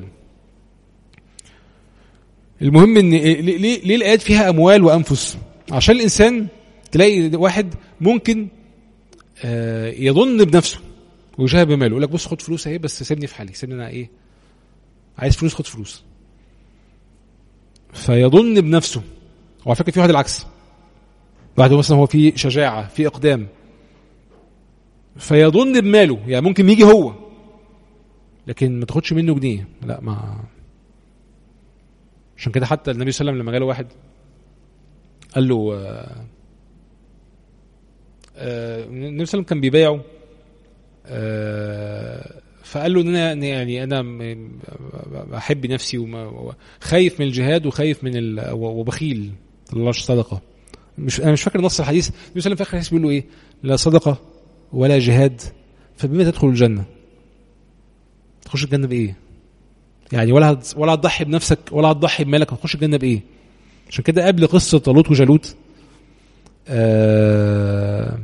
المهم ان ليه, ليه, ليه الايات فيها اموال وانفس عشان الانسان تلاقي واحد ممكن آه، يظن بنفسه ويجاهد بماله يقول لك بص خد فلوس اهي بس سيبني في حالي سيبني انا ايه عايز فلوس خد فلوس فيظن بنفسه وعلى فكره في واحد العكس واحد مثلا هو في شجاعه في اقدام فيظن بماله يعني ممكن يجي هو لكن ما تاخدش منه جنيه لا ما عشان كده حتى النبي صلى الله عليه وسلم لما جاله واحد قال له آه، آه، النبي صلى الله عليه وسلم كان بيبايعه آه، فقال له ان انا إن يعني انا م- بحب نفسي وخايف من الجهاد وخايف من ال... وبخيل طلعش صدقه مش انا مش فاكر نص الحديث النبي صلى الله عليه وسلم في اخر الحديث بيقول له ايه لا صدقه ولا جهاد فبما تدخل الجنه تخش الجنه بايه يعني ولا هت... ولا هتضحي بنفسك ولا هتضحي بمالك هتخش الجنه بايه عشان كده قبل قصه طالوت وجالوت آه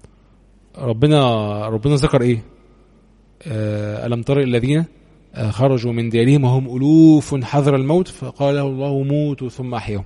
ربنا ربنا ذكر ايه آه الم تر الذين آه خرجوا من ديارهم وهم الوف حذر الموت فقال له الله موتوا ثم احياهم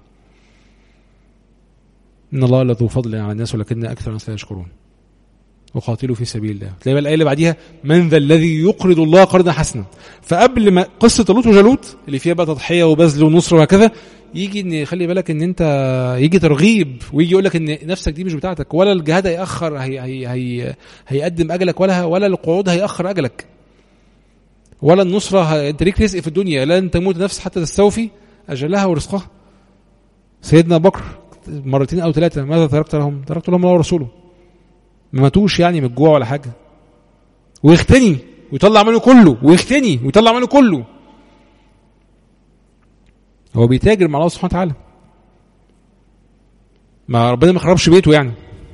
ان الله لذو فضل على الناس ولكن اكثر الناس لا يشكرون وقاتلوا في سبيل الله تلاقي بقى الايه اللي بعديها من ذا الذي يقرض الله قرضا حسنا فقبل ما قصه طالوت وجالوت اللي فيها بقى تضحيه وبذل ونصر وهكذا يجي ان خلي بالك ان انت يجي ترغيب ويجي يقول لك ان نفسك دي مش بتاعتك ولا الجهاد هيأخر هي هي هي هيقدم اجلك ولا ولا القعود هيأخر اجلك ولا النصرة ه... انت ليك رزق في الدنيا لن تموت نفس حتى تستوفي اجلها ورزقها سيدنا ابو بكر مرتين او ثلاثه ماذا تركت لهم؟ تركت لهم الله ورسوله ما ماتوش يعني من الجوع ولا حاجه ويختني ويطلع ماله كله ويختني ويطلع ماله كله هو بيتاجر مع الله سبحانه وتعالى ما ربنا ما خربش بيته يعني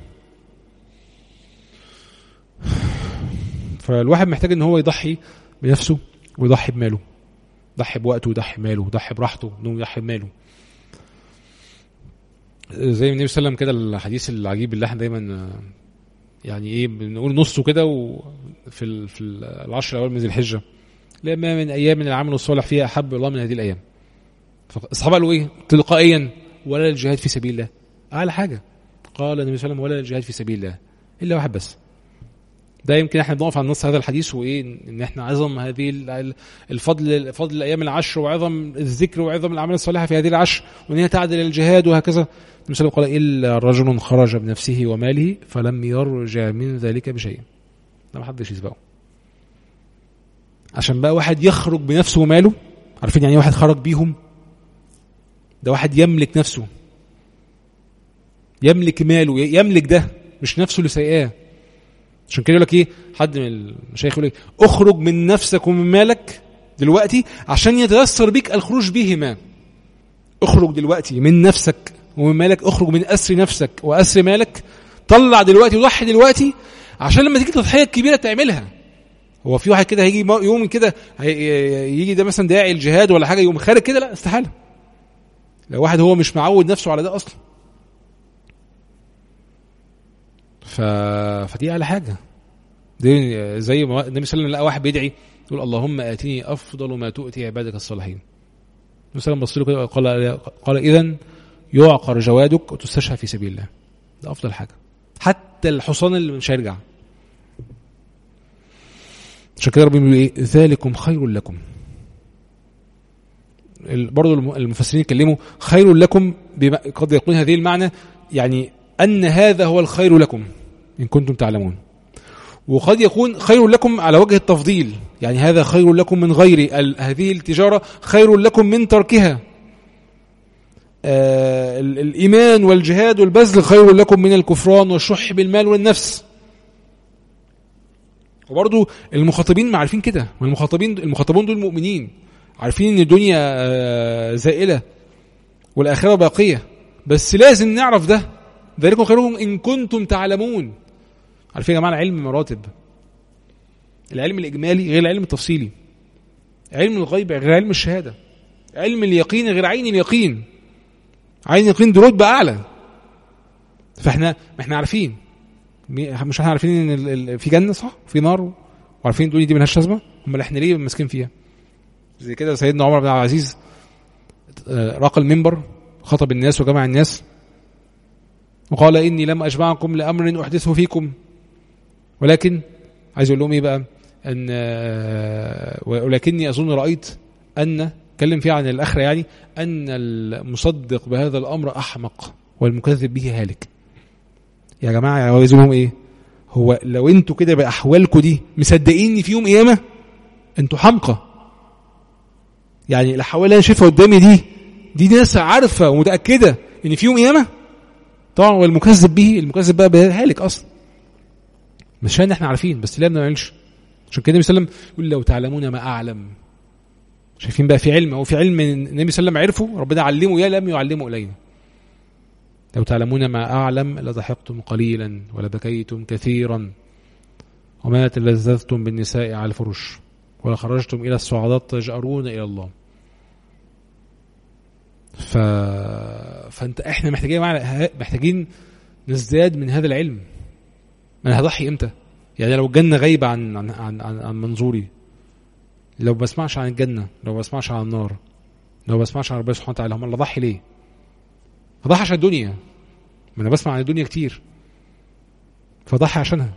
فالواحد محتاج ان هو يضحي بنفسه ويضحي بماله يضحي بوقته ويضحي بماله يضحي براحته انه يضحي بماله زي النبي صلى الله عليه وسلم كده الحديث العجيب اللي احنا دايما يعني ايه بنقول نصه كده وفي ال في العشر الاول من ذي الحجه لما من ايام من العمل الصالح فيها احب الله من هذه الايام فالصحابه قالوا ايه تلقائيا ولا الجهاد في سبيل الله اعلى حاجه قال النبي صلى الله عليه وسلم ولا الجهاد في سبيل الله الا واحد بس ده يمكن احنا بنقف على نص هذا الحديث وايه ان احنا عظم هذه الفضل فضل الايام العشر وعظم الذكر وعظم الاعمال الصالحه في هذه العشر وان هي تعدل الجهاد وهكذا النبي صلى الله عليه وسلم قال الا رجل خرج بنفسه وماله فلم يرجع من ذلك بشيء ده ما حدش يسبقه عشان بقى واحد يخرج بنفسه وماله عارفين يعني واحد خرج بيهم ده واحد يملك نفسه يملك ماله يملك ده مش نفسه اللي سايقاه عشان كده يقول لك ايه حد من المشايخ يقول ايه اخرج من نفسك ومن مالك دلوقتي عشان يتيسر بك الخروج بهما اخرج دلوقتي من نفسك ومن مالك اخرج من اسر نفسك واسر مالك طلع دلوقتي وضحي دلوقتي عشان لما تيجي التضحيه الكبيره تعملها هو في واحد كده هيجي يوم كده يجي ده مثلا داعي الجهاد ولا حاجه يقوم خارج كده لا استحاله لو واحد هو مش معود نفسه على ده اصلا ف... فدي اعلى حاجه دي زي ما النبي صلى الله عليه وسلم لقى واحد بيدعي يقول اللهم اتني افضل ما تؤتي عبادك الصالحين النبي صلى الله عليه وسلم بص له كده قال قال اذا يعقر جوادك وتستشفى في سبيل الله ده افضل حاجه حتى الحصان اللي مش هيرجع عشان كده ربنا بيقول ايه ذلكم خير لكم برضه المفسرين يتكلموا خير لكم قد يكون هذه المعنى يعني ان هذا هو الخير لكم ان كنتم تعلمون وقد يكون خير لكم على وجه التفضيل يعني هذا خير لكم من غير هذه التجاره خير لكم من تركها آه الايمان والجهاد والبذل خير لكم من الكفران والشح بالمال والنفس وبرضه المخاطبين ما عارفين كده والمخاطبين المخاطبون دول مؤمنين عارفين ان الدنيا زائله والاخره باقيه بس لازم نعرف ده ذلكم خيركم ان كنتم تعلمون عارفين يا جماعه العلم مراتب العلم الاجمالي غير العلم التفصيلي علم الغيب غير علم الشهاده علم اليقين غير عين اليقين عين اليقين دي رتبه اعلى فاحنا احنا عارفين مش احنا عارفين ان في جنه صح في نار وعارفين الدنيا دي ملهاش لازمه امال احنا ليه ماسكين فيها زي كده سيدنا عمر بن عبد العزيز راق المنبر خطب الناس وجمع الناس وقال اني لم اجمعكم لامر احدثه فيكم ولكن عايز اقول لهم ايه بقى ان ولكني اظن رايت ان اتكلم فيها عن الاخره يعني ان المصدق بهذا الامر احمق والمكذب به هالك يا جماعه عايز لهم ايه هو لو انتوا كده باحوالكم دي مصدقين ان في يوم قيامه انتوا حمقى يعني الاحوال اللي انا شايفها قدامي دي دي ناس عارفه ومتاكده ان في يوم قيامه طبعا والمكذب به المكذب بقى هالك اصلا مش عشان احنا عارفين بس لا ما نعملش عشان كده النبي صلى الله عليه وسلم يقول لو تعلمون ما اعلم شايفين بقى في علم هو في علم النبي صلى الله عليه وسلم عرفه ربنا علمه يا لم يعلمه الينا لو تعلمون ما اعلم لضحكتم قليلا ولبكيتم كثيرا وما تلذذتم بالنساء على الفرش ولخرجتم الى الصعودات تجأرون الى الله ف... فانت احنا محتاجين معنا محتاجين نزداد من هذا العلم انا هضحي امتى يعني لو الجنه غايبه عن عن عن, عن, عن منظوري لو بسمعش عن الجنه لو بسمعش عن النار لو بسمعش عن ربنا سبحانه وتعالى هم اضحي ليه اضحي عشان الدنيا ما انا بسمع عن الدنيا كتير فضحي عشانها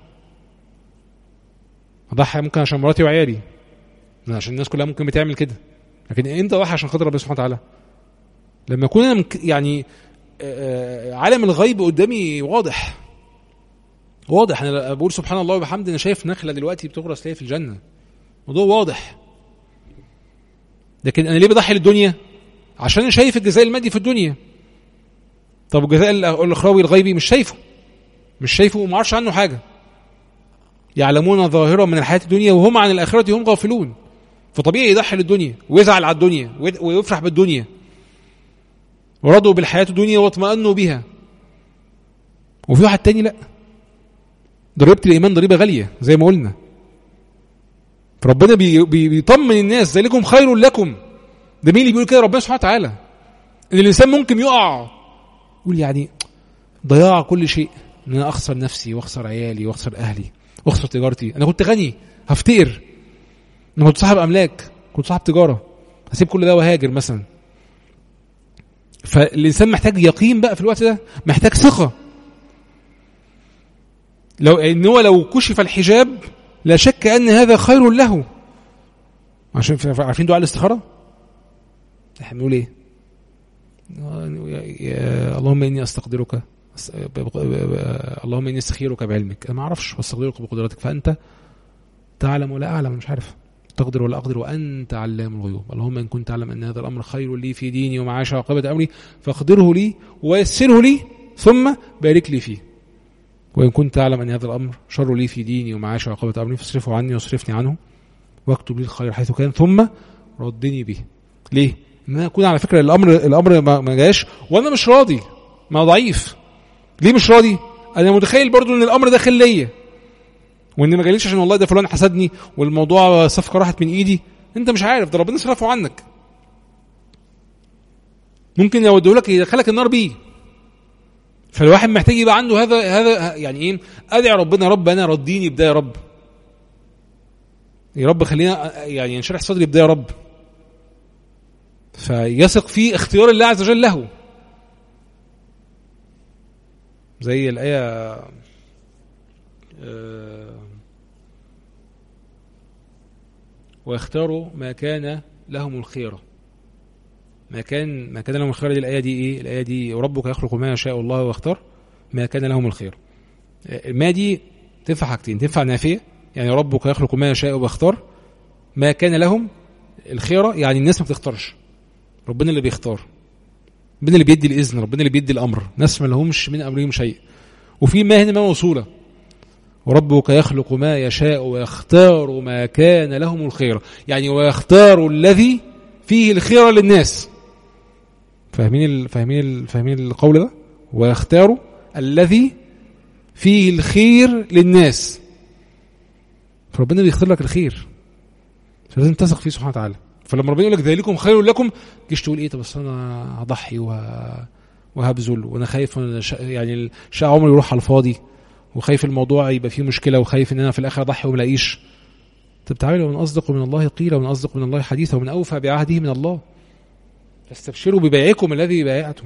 اضحي ممكن عشان مراتي وعيالي عشان الناس كلها ممكن بتعمل كده لكن انت ضحي عشان خاطر ربنا سبحانه وتعالى لما يكون انا يعني عالم الغيب قدامي واضح واضح انا بقول سبحان الله وبحمد انا شايف نخله دلوقتي بتغرس ليا في الجنه موضوع واضح لكن انا ليه بضحي للدنيا عشان انا شايف الجزاء المادي في الدنيا طب الجزاء الاخروي الغيبي مش شايفه مش شايفه وما اعرفش عنه حاجه يعلمون ظاهرا من الحياه الدنيا وهم عن الاخره هم غافلون فطبيعي يضحي للدنيا ويزعل على الدنيا ويفرح بالدنيا ورضوا بالحياه الدنيا واطمأنوا بها وفي واحد تاني لا ضريبه الايمان ضريبه غاليه زي ما قلنا فربنا بي بي بيطمن الناس ذلكم خير لكم ده مين اللي بيقول كده ربنا سبحانه وتعالى ان الانسان ممكن يقع يقول يعني ضياع كل شيء ان انا اخسر نفسي واخسر عيالي واخسر اهلي واخسر تجارتي انا كنت غني هفتقر انا كنت صاحب املاك كنت صاحب تجاره هسيب كل ده وهاجر مثلا فالانسان محتاج يقين بقى في الوقت ده محتاج ثقه لو ان هو لو كشف الحجاب لا شك ان هذا خير له عشان عارفين دعاء الاستخاره احنا بنقول ايه اللهم اني استقدرك اللهم اني استخيرك بعلمك انا ما اعرفش واستقدرك بقدرتك فانت تعلم ولا اعلم مش عارف تقدر ولا اقدر وانت علام الغيوب اللهم ان كنت تعلم ان هذا الامر خير لي في ديني ومعاش عاقبه امري فاقدره لي ويسره لي ثم بارك لي فيه وإن كنت تعلم أن هذا الأمر شر لي في ديني ومعاش عقبة أمري فاصرفه عني واصرفني عنه واكتب لي الخير حيث كان ثم ردني به ليه؟ ان انا اكون على فكره الامر الامر ما ما جاش وانا مش راضي ما ضعيف ليه مش راضي انا متخيل برضو ان الامر داخل ليا وان ما جاليش عشان والله ده فلان حسدني والموضوع صفقه راحت من ايدي انت مش عارف ده ربنا صرفه عنك ممكن يوديه لك يدخلك النار بيه فالواحد محتاج يبقى عنده هذا هذا يعني ايه ادعي ربنا يا رب انا رديني بده يا رب يا رب خلينا يعني ينشرح صدري بده يا رب فيثق في اختيار الله عز وجل له زي الآية آه، ويختاروا ما كان لهم الخيرة ما كان ما كان لهم الخير دي الآية دي إيه؟ الآية دي وربك يخلق ما يشاء الله ويختار ما كان لهم الخير آه، ما دي تنفع حاجتين تنفع نافية يعني ربك يخلق ما يشاء ويختار ما كان لهم الخيرة يعني الناس ما بتختارش ربنا اللي بيختار ربنا اللي بيدي الاذن ربنا اللي بيدي الامر ناس ما لهمش من امرهم شيء وفي ما هنا ما موصوله وربك يخلق ما يشاء ويختار ما كان لهم الخير يعني ويختار الذي فيه الخير للناس فاهمين ال... فاهمين ال... فاهمين القول ده ويختار الذي فيه الخير للناس فربنا بيختار لك الخير فلازم تثق فيه سبحانه وتعالى فلما ربنا يقول لك ذلكم خير لكم تجيش تقول ايه طب بس انا هضحي وه... وهبذل وانا خايف من ش... يعني الشقة عمري يروح على الفاضي وخايف الموضوع يبقى فيه مشكله وخايف ان انا في الاخر اضحي وما الاقيش طب تعالوا ومن اصدق من الله قيلا ومن اصدق من الله حديثا ومن اوفى بعهده من الله فاستبشروا ببيعكم الذي بايعتم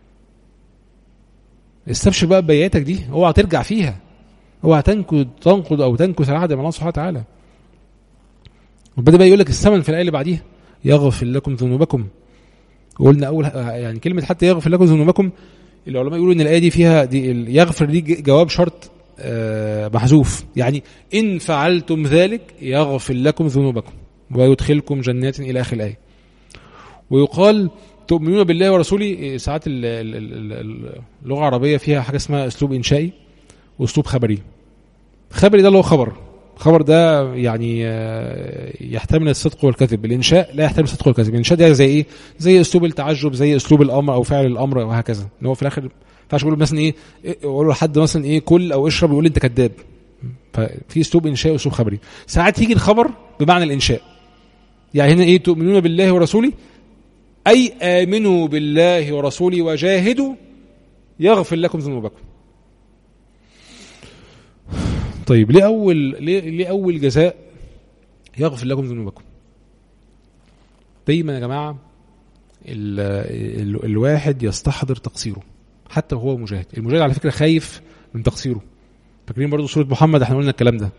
استبشر بقى ببيعتك دي اوعى ترجع فيها اوعى تنقض تنقض او تنكث العهد من الله سبحانه وتعالى وبدا بقى يقول لك الثمن في الايه اللي بعديها يغفر لكم ذنوبكم قلنا اول يعني كلمه حتى يغفر لكم ذنوبكم العلماء يقولوا ان الايه دي فيها دي ال- يغفر دي ج- جواب شرط آه، محذوف يعني ان فعلتم ذلك يغفر لكم ذنوبكم ويدخلكم جنات الى اخر الايه ويقال تؤمنون بالله ورسوله إيه، ساعات ال- ال- ال- ال- اللغه العربيه فيها حاجه اسمها اسلوب انشائي واسلوب خبري خبري ده اللي هو خبر خبر ده يعني آه، يحتمل الصدق والكذب الانشاء لا يحتمل الصدق والكذب الانشاء ده زي ايه زي اسلوب التعجب زي اسلوب الامر او فعل الامر وهكذا ان هو في الاخر ما ينفعش يقول مثلا ايه إيه، يقول لحد مثلا ايه كل او اشرب يقول انت كذاب ففي اسلوب انشاء واسلوب خبري ساعات يجي الخبر بمعنى الانشاء يعني هنا ايه تؤمنون بالله ورسوله اي امنوا بالله ورسوله وجاهدوا يغفر لكم ذنوبكم طيب ليه اول ليه, ليه اول جزاء يغفر لكم ذنوبكم دايما يا جماعه ال ال الواحد يستحضر تقصيره حتى وهو مجاهد المجاهد على فكره خايف من تقصيره فاكرين برضو سوره محمد احنا قلنا الكلام ده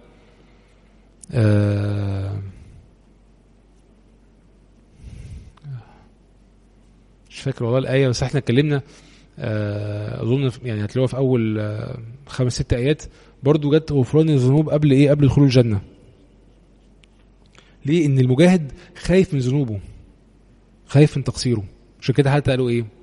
آه مش فاكر والله الايه بس احنا اتكلمنا آه، اظن في- يعني هتلاقوها في اول آه، خمس ست ايات برضو جت غفران الذنوب قبل ايه قبل دخول الجنه ليه ان المجاهد خايف من ذنوبه خايف من تقصيره عشان كده حتى قالوا ايه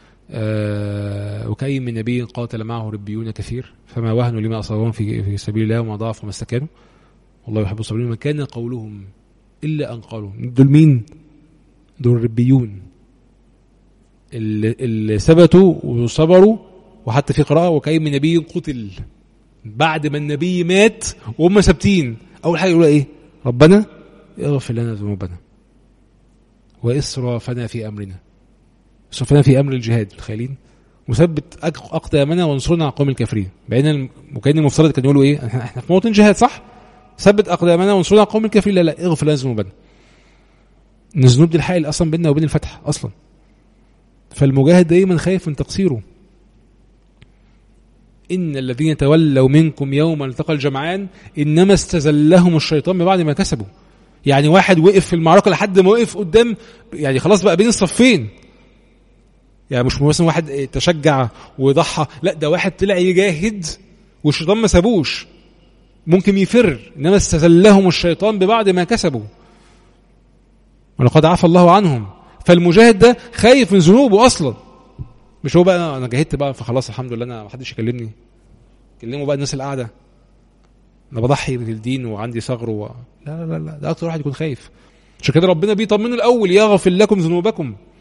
آه وكأي من نبي قاتل معه ربيون كثير فما وهنوا لما أصابهم في في سبيل الله وما ضعفوا وما استكانوا والله يحب الصابرين ما كان قولهم إلا أن قالوا دول مين؟ دول الربيون اللي, اللي ثبتوا وصبروا وحتى في قراءة وكأي من نبي قتل بعد ما النبي مات وهم ثابتين أول حاجة يقولوا إيه؟ ربنا اغفر لنا ذنوبنا وإسرافنا في أمرنا إسرافنا في أمر الجهاد متخيلين وثبت أق- أقدامنا وانصرنا على القوم الكافرين بين وكان المفترض كانوا يقولوا إيه إحنا إحنا في موطن جهاد صح ثبت أقدامنا وانصرنا على القوم الكافرين لا لا اغفر لنا ذنوبنا إن الذنوب دي الحائل أصلا بيننا وبين الفتح أصلا فالمجاهد دايما خايف من تقصيره إن الذين تولوا منكم يوم التقى الجمعان إنما استزلهم الشيطان ببعد ما كسبوا يعني واحد وقف في المعركة لحد ما وقف قدام يعني خلاص بقى بين الصفين يعني مش مثلا واحد تشجع وضحى لا ده واحد طلع يجاهد والشيطان ما سابوش ممكن يفر انما استزلهم الشيطان ببعد ما كسبوا ولقد عفى الله عنهم فالمجاهد ده خايف من ذنوبه اصلا مش هو بقى انا جاهدت بقى فخلاص الحمد لله انا ما حدش يكلمني كلموا بقى الناس اللي قاعده انا بضحي بالدين وعندي ثغر و... لا لا لا لا ده اكتر واحد يكون خايف عشان كده ربنا بيطمنه الاول يغفر لكم ذنوبكم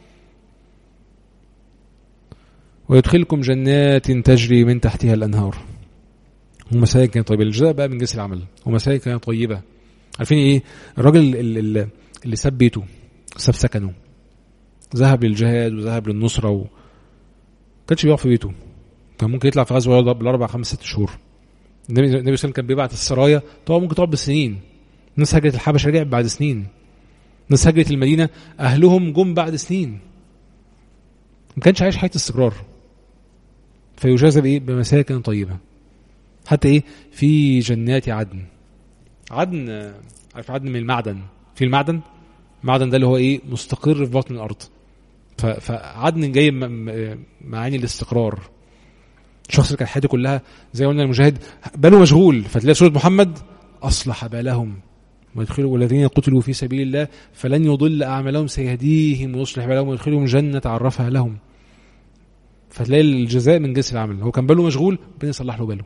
ويدخلكم جنات تجري من تحتها الانهار ومساكن طيبه الجزاء بقى من جنس العمل ومساكن طيبه عارفين ايه الراجل اللي, اللي, اللي ساب بيته ساب سكنه ذهب للجهاد وذهب للنصره و... كانش بيقف في بيته كان ممكن يطلع في غزوه بالاربع خمس ست شهور النبي النبي صلى الله عليه وسلم كان بيبعت السرايا طبعا ممكن تقعد بالسنين الناس هجرت الحبشه رجعت بعد سنين الناس هجرت المدينه اهلهم جم بعد سنين ما كانش عايش حياه استقرار فيجازى بايه بمساكن طيبه حتى ايه في جنات عدن عدن آه، عارف عدن من المعدن في المعدن المعدن ده اللي هو ايه مستقر في بطن الارض ف- فعدن جاي م- م- معاني الاستقرار الشخص اللي كان حياته كلها زي ما قلنا المجاهد باله مشغول فتلاقي سوره محمد اصلح بالهم ويدخلوا والذين قتلوا في سبيل الله فلن يضل اعمالهم سيهديهم ويصلح بالهم ويدخلهم جنه عرفها لهم فتلاقي الجزاء من جنس العمل هو كان باله مشغول ربنا يصلح له باله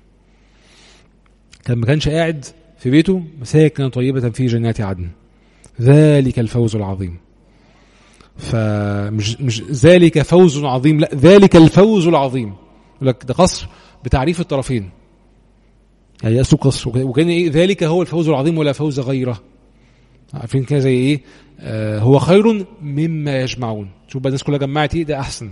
كان ما كانش قاعد في بيته مساكن طيبة في جنات عدن ذلك الفوز العظيم فمش مش ذلك فوز عظيم لا ذلك الفوز العظيم يقول لك ده قصر بتعريف الطرفين يعني ده سوق قصر وك- وكان ايه ذلك هو الفوز العظيم ولا فوز غيره عارفين كده زي ايه آه هو خير مما يجمعون شوف بقى الناس كلها جمعت ايه ده احسن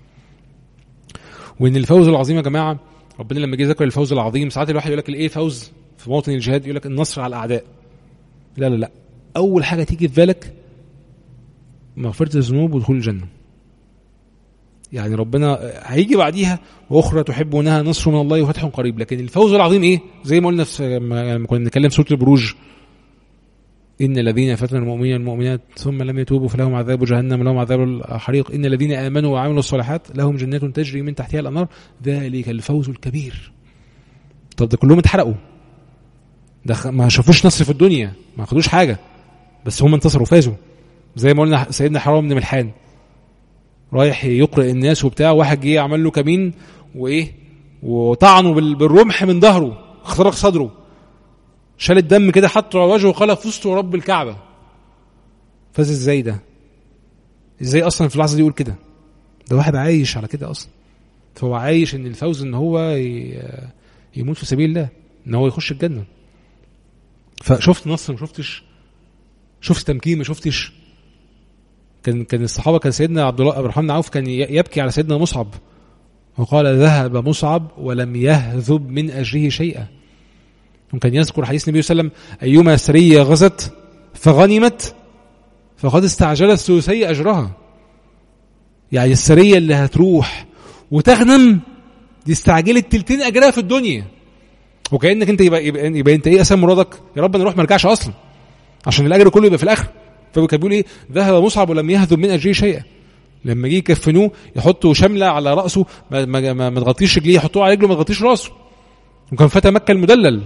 وان الفوز العظيم يا جماعه ربنا لما جه ذكر الفوز العظيم ساعات الواحد يقول لك الايه فوز في موطن الجهاد يقول لك النصر على الاعداء لا لا لا اول حاجه تيجي في بالك مغفره الذنوب ودخول الجنه يعني ربنا هيجي بعديها واخرى تحبونها نصر من الله وفتح قريب لكن الفوز العظيم ايه زي ما قلنا في لما كنا بنتكلم في سوره البروج ان الذين فتنوا المؤمنين والمؤمنات ثم لم يتوبوا فلهم عذاب جهنم لهم عذاب الحريق ان الذين امنوا وعملوا الصالحات لهم جنات تجري من تحتها الانهار ذلك الفوز الكبير طب ده كلهم اتحرقوا ده خ- ما شافوش نصر في الدنيا ما خدوش حاجه بس هم انتصروا فازوا زي ما قلنا سيدنا حرام بن ملحان رايح يقرئ الناس وبتاع واحد جه عمل له كمين وايه وطعنه بال- بالرمح من ظهره اخترق صدره شال الدم كده حطه على وجهه وقال فزت ورب الكعبه فاز ازاي ده ازاي اصلا في اللحظه دي يقول كده ده واحد عايش على كده اصلا فهو عايش ان الفوز ان هو ي- يموت في سبيل الله ان هو يخش الجنه فشفت نصر ما شفتش شفت تمكين ما شفتش كان كان الصحابه كان سيدنا عبد الله عبد الرحمن بن عوف كان ي- يبكي على سيدنا مصعب وقال ذهب مصعب ولم يهذب من اجره شيئا وكان يذكر حديث النبي صلى الله عليه وسلم ايما سريه غزت فغنمت فقد استعجلت ثلثي اجرها يعني السريه اللي هتروح وتغنم دي استعجلت تلتين اجرها في الدنيا وكانك انت يبقى, يبقى, يبقى انت ايه اسام مرادك يا رب انا اروح ما ارجعش اصلا عشان الاجر كله يبقى في الاخر فكان بيقول ايه ذهب مصعب ولم يهذب من اجره شيئا لما جه يكفنوه يحطوا شمله على راسه ما, ما, ما, ما تغطيش رجليه يحطوه على رجله ما تغطيش راسه وكان فتى مكه المدلل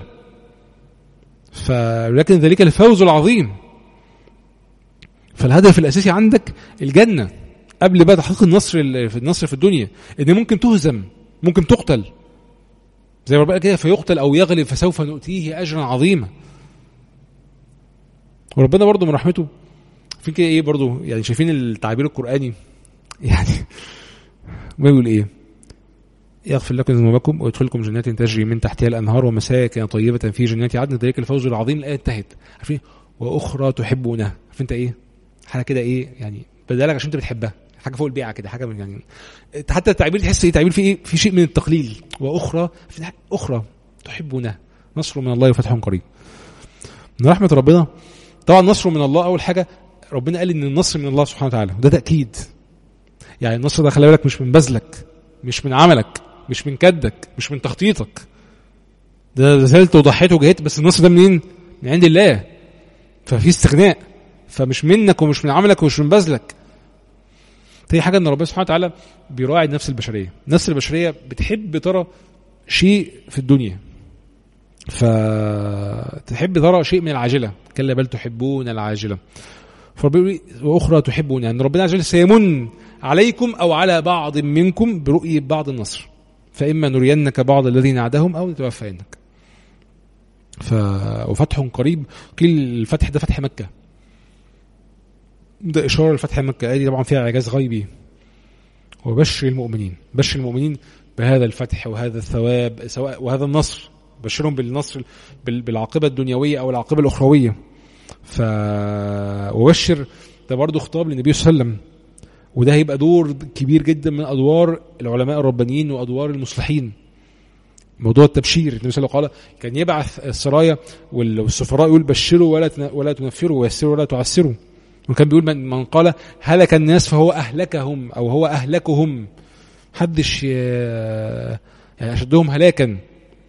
فلكن ذلك الفوز العظيم فالهدف الاساسي عندك الجنه قبل بقى تحقيق النصر ال- في النصر في الدنيا ان ممكن تهزم ممكن تقتل زي ما ربنا كده فيقتل او يغلب فسوف نؤتيه اجرا عظيما وربنا برضه من رحمته في كده ايه برضه يعني شايفين التعبير القراني يعني بيقول ايه يغفر لكم ذنوبكم ويدخلكم جنات تجري من تحتها الانهار ومساكن طيبه في جنات عدن ذلك الفوز العظيم الايه انتهت عارفين واخرى تحبونها عارف انت ايه حاجه كده ايه يعني بدالك عشان انت بتحبها حاجه فوق البيعه كده حاجه من يعني حتى التعبير تحس ايه تعبير فيه ايه في شيء من التقليل واخرى في حاجة اخرى تحبونها نصر من الله وفتح قريب من رحمه ربنا طبعا نصر من الله اول حاجه ربنا قال ان النصر من الله سبحانه وتعالى وده تاكيد يعني النصر ده خلي بالك مش من بذلك مش من عملك مش من كدك مش من تخطيطك ده زلت وضحيت وجهدت بس النصر ده منين؟ من عند الله ففي استغناء فمش منك ومش من عملك ومش من بذلك تاني حاجه ان ربنا سبحانه وتعالى بيراعي النفس البشريه النفس البشريه بتحب ترى شيء في الدنيا فتحب ترى شيء من العاجله كلا بل تحبون العاجله فربنا يقول واخرى تحبون يعني ربنا عز وجل سيمن عليكم او على بعض منكم برؤيه بعض النصر فاما نرينك بعض الذي نعدهم او نتوفينك ف وفتح قريب قيل الفتح ده فتح مكه ده اشاره لفتح مكه دي طبعا فيها اعجاز غيبي وبشر المؤمنين بشر المؤمنين بهذا الفتح وهذا الثواب سواء وهذا النصر بشرهم بالنصر بال- بالعاقبة الدنيوية أو العاقبة الأخروية ف وبشر ده برضه خطاب للنبي صلى الله عليه وسلم وده هيبقى دور كبير جدا من أدوار العلماء الربانيين وأدوار المصلحين موضوع التبشير النبي صلى الله عليه وسلم قال كان يبعث السرايا وال- والسفراء يقول بشروا ولا تن- ولا تنفروا ويسروا ولا تعسروا وكان بيقول من, من قال هلك الناس فهو أهلكهم أو هو أهلكهم محدش ي- يعني أشدهم هلاكا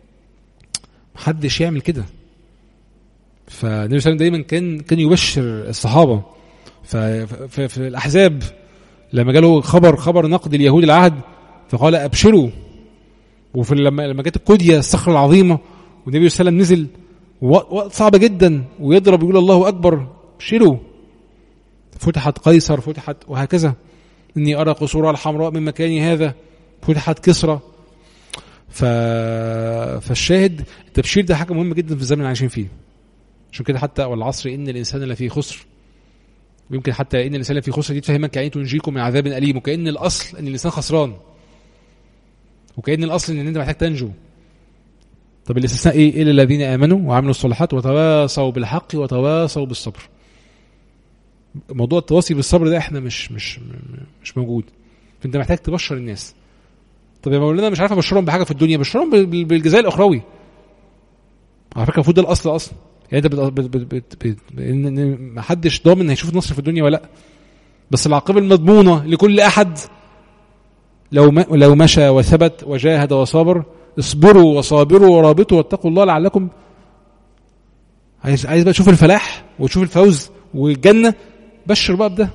محدش يعمل كده فالنبي صلى الله عليه وسلم دايما كان كان يبشر الصحابه ففي في الاحزاب لما جاله خبر خبر نقد اليهود العهد فقال ابشروا وفي لما لما جت القديه الصخره العظيمه والنبي صلى الله عليه وسلم نزل وق- وقت صعب جدا ويضرب يقول الله اكبر ابشروا فتحت قيصر فتحت وهكذا اني ارى قصورها الحمراء من مكان هذا فتحت كسرى ف... فالشاهد التبشير ده حاجه مهمه جدا في الزمن اللي عايشين فيه عشان كده حتى والعصر ان الانسان لفي خسر ويمكن حتى ان الانسان لفي خسر دي تفهمك يعني تنجيكم من عذاب اليم وكان الاصل ان الانسان خسران وكان الاصل ان انت محتاج تنجو طب الاستثناء ايه الا الذين امنوا وعملوا الصالحات وتواصوا بالحق وتواصوا بالصبر موضوع التواصي بالصبر ده احنا مش مش مش موجود فانت محتاج تبشر الناس طب يا مولانا مش عارف ابشرهم بحاجه في الدنيا بشرهم بال- بال- بالجزاء الاخروي على فكره المفروض ده الاصل اصلا يعني انت بت... بت... بت... بت... بت... ان إن محدش ضامن هيشوف النصر في الدنيا ولا لا بس العاقبه المضمونه لكل احد لو ما... لو مشى وثبت وجاهد وصابر اصبروا وصابروا ورابطوا واتقوا الله لعلكم عايز عايز بقى تشوف الفلاح وتشوف الفوز والجنه بشر بقى بده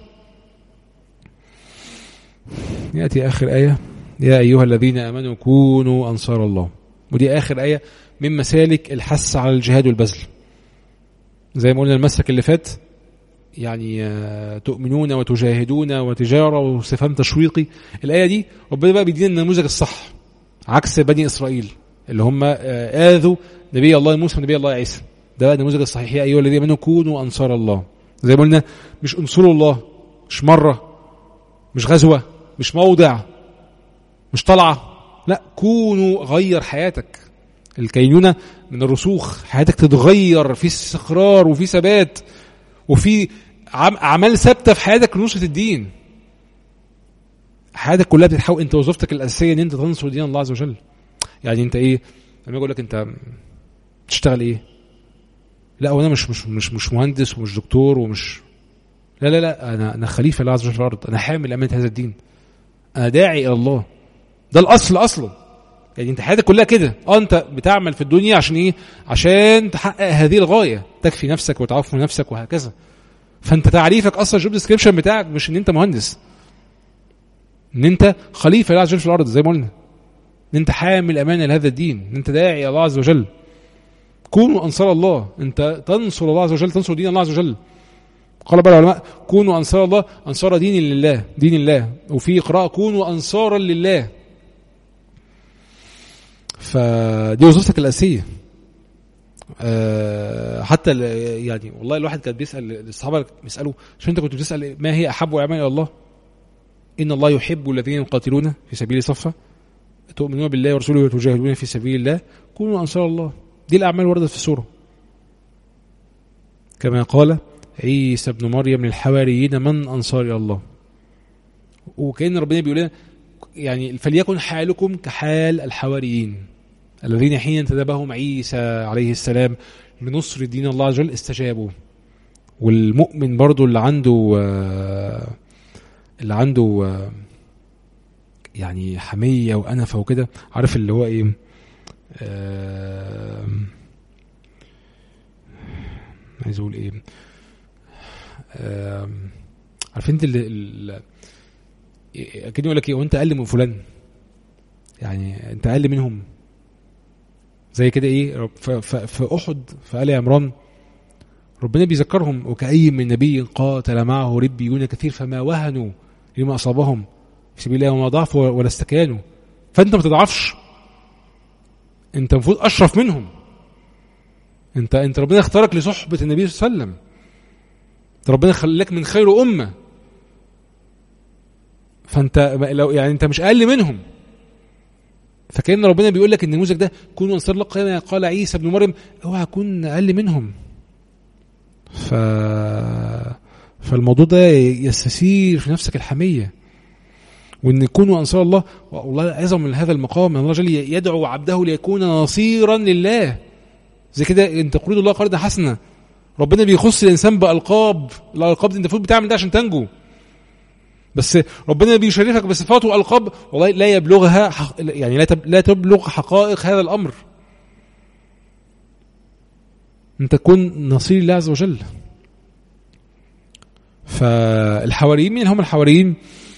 ياتي اخر ايه يا ايها الذين امنوا كونوا انصار الله ودي اخر ايه من مسالك الحث على الجهاد والبذل زي ما قلنا المسلك اللي فات يعني آه، تؤمنون وتجاهدون وتجارة واستفهام تشويقي الآية دي ربنا بقى بيدينا النموذج الصح عكس بني إسرائيل اللي هم آه، آذوا نبي الله موسى ونبي الله عيسى ده بقى النموذج الصحيح يا أيها الذين آمنوا كونوا أنصار الله زي ما قلنا مش انصروا الله مش مرة مش غزوة مش موضع مش طلعة لا كونوا غير حياتك الكينونة من الرسوخ حياتك تتغير في استقرار وفي ثبات وفي عم اعمال ثابته في حياتك لنصره الدين حياتك كلها بتتحول انت وظيفتك الاساسيه ان انت تنصر دين الله عز وجل يعني انت ايه لما يقول لك انت تشتغل ايه لا وانا مش مش مش مش مهندس ومش دكتور ومش لا لا لا انا انا خليفه الله عز وجل في الارض انا حامل امانه هذا الدين انا داعي الى الله ده الاصل اصلا يعني انت حياتك كلها كده اه انت بتعمل في الدنيا عشان ايه عشان تحقق هذه الغايه تكفي نفسك وتعفو نفسك وهكذا فانت تعريفك اصلا الجوب ديسكريبشن بتاعك مش ان انت مهندس ان انت خليفه لله عز وجل في الارض زي ما قلنا ان انت حامل امانه لهذا الدين ان انت داعي الى الله عز وجل كونوا انصار الله انت تنصر الله عز وجل تنصر دين الله عز وجل قال بقى العلماء كونوا انصار الله انصار دين لله دين الله وفي قراءه كونوا انصارا لله فدي وظيفتك الاساسيه أه حتى ال- يعني والله الواحد كان بيسال الصحابه بيسالوا عشان انت كنت بتسال ما هي احب الاعمال الى الله ان الله يحب الذين يقاتلون في سبيل صفه تؤمنون بالله ورسوله وتجاهدون في سبيل الله كونوا انصار الله دي الاعمال وردت في السوره كما قال عيسى ابن مريم للحواريين من انصار الى الله وكان ربنا بيقول لنا يعني فليكن حالكم كحال الحواريين الذين حين انتدبهم عيسى عليه السلام لنصر دين الله عز وجل استجابوا والمؤمن برضو اللي عنده آه، اللي عنده آه، يعني حمية وأنفة وكده عارف اللي هو ايه آه، عايز اقول ايه آه، عارفين انت اللي اللي- اكيد يقول لك ايه وانت اقل من فلان يعني انت اقل منهم زي كده ايه رب- ف- ف- في احد في ال عمران ربنا بيذكرهم وكأي من نبي قاتل معه ربيون كثير فما وهنوا لما اصابهم في سبيل الله وما ضعفوا ولا استكانوا فانت ما تضعفش انت المفروض اشرف منهم انت انت ربنا اختارك لصحبه النبي صلى الله عليه وسلم انت ربنا خلاك من خير امه فانت لو يعني انت مش اقل منهم فكان ربنا بيقول لك ان النموذج ده كونوا انصار الله كما قال عيسى ابن مريم اوعى اكون اقل منهم ف فالموضوع ده يستثير في نفسك الحميه وان يكونوا انصار الله والله اعظم من هذا المقام ان الله جل يدعو عبده ليكون نصيرا لله زي كده ان تقرضوا الله قرضا حسنا ربنا بيخص الانسان بالقاب الالقاب دي انت المفروض بتعمل ده عشان تنجو بس ربنا بيشرفك بصفات والقاب والله لا يبلغها حق يعني لا لا تبلغ حقائق هذا الامر ان تكون نصير الله عز وجل فالحواريين مين هم الحواريين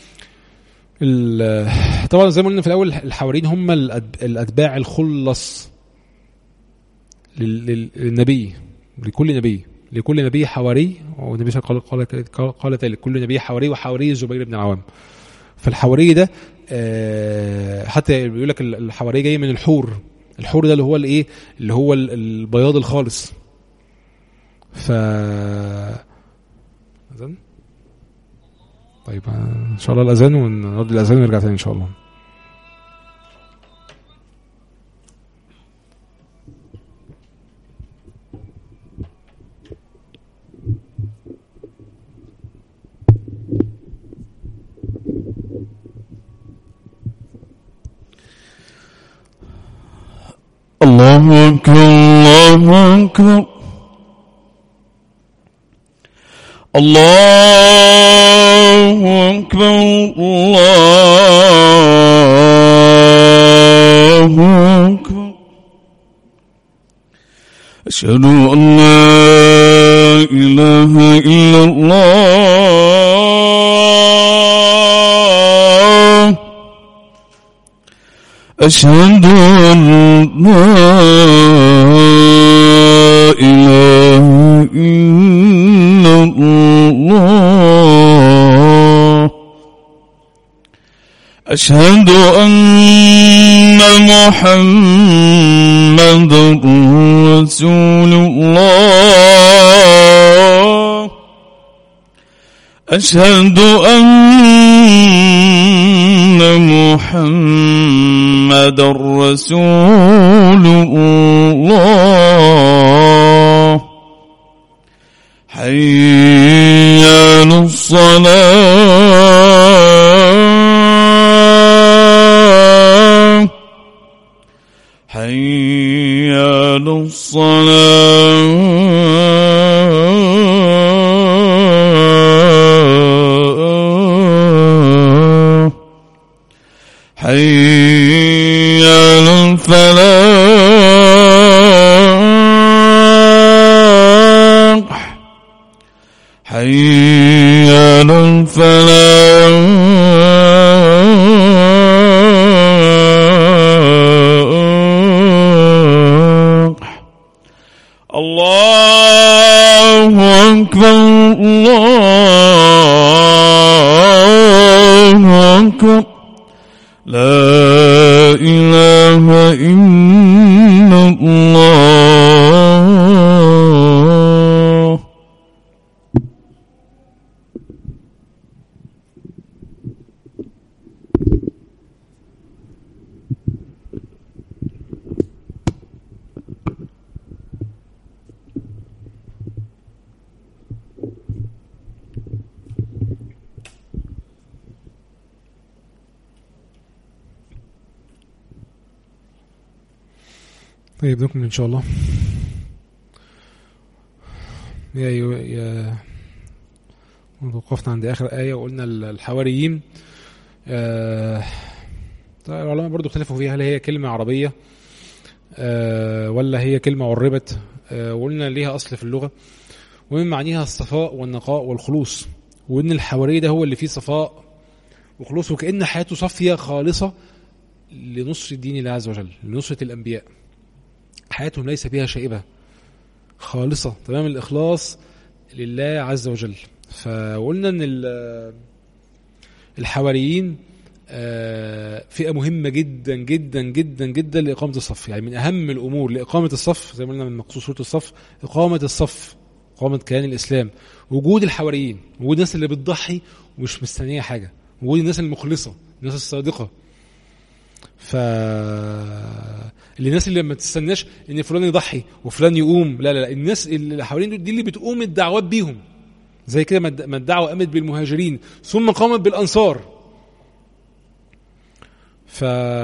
طبعا زي ما قلنا في الاول الحواريين هم الاتباع الخلص للنبي لكل نبي لكل نبي حواري والنبي صلى الله عليه وسلم قال قال ذلك كل نبي حواري وحواري الزبير بن العوام فالحواري ده حتى بيقول لك الحواري جاي من الحور الحور ده اللي هو الايه اللي هو البياض الخالص ف اذن طيب ان شاء الله الاذان ونرد الاذان ونرجع تاني ان شاء الله الله أكبر الله أكبر الله أكبر الله أكبر أشهد أن لا إله إلا الله أشهد أن لا إله إلا الله أشهد أن محمد رسول الله أشهد أن محمد رسول الله حي على الصلاة حي على الصلاة حي على الفلاح حي على الفلاح الله أكبر الله أكبر لا إله إلا الله طيب نكمل ان شاء الله يا يا, يا وقفنا عند اخر ايه وقلنا الحواريين آه طيب العلماء برضو اختلفوا فيها هل هي كلمه عربيه آه ولا هي كلمه عربت آه وقلنا ليها اصل في اللغه ومن معانيها الصفاء والنقاء والخلوص وان الحواري ده هو اللي فيه صفاء وخلوص وكأن حياته صافيه خالصه لنصر دين الله عز وجل لنصره الانبياء حياتهم ليس فيها شائبة خالصة تمام الإخلاص لله عز وجل فقلنا أن الحواريين فئة مهمة جدا جدا جدا جدا لإقامة الصف يعني من أهم الأمور لإقامة الصف زي ما قلنا من مقصود سورة الصف إقامة الصف إقامة كيان الإسلام وجود الحواريين وجود الناس اللي بتضحي ومش مستنية حاجة وجود الناس المخلصه الناس الصادقه ف اللي الناس اللي ما تستناش ان فلان يضحي وفلان يقوم لا لا لا الناس اللي حوالين دول دي اللي بتقوم الدعوات بيهم زي كده ما الد- ما الدعوه قامت بالمهاجرين ثم قامت بالانصار ف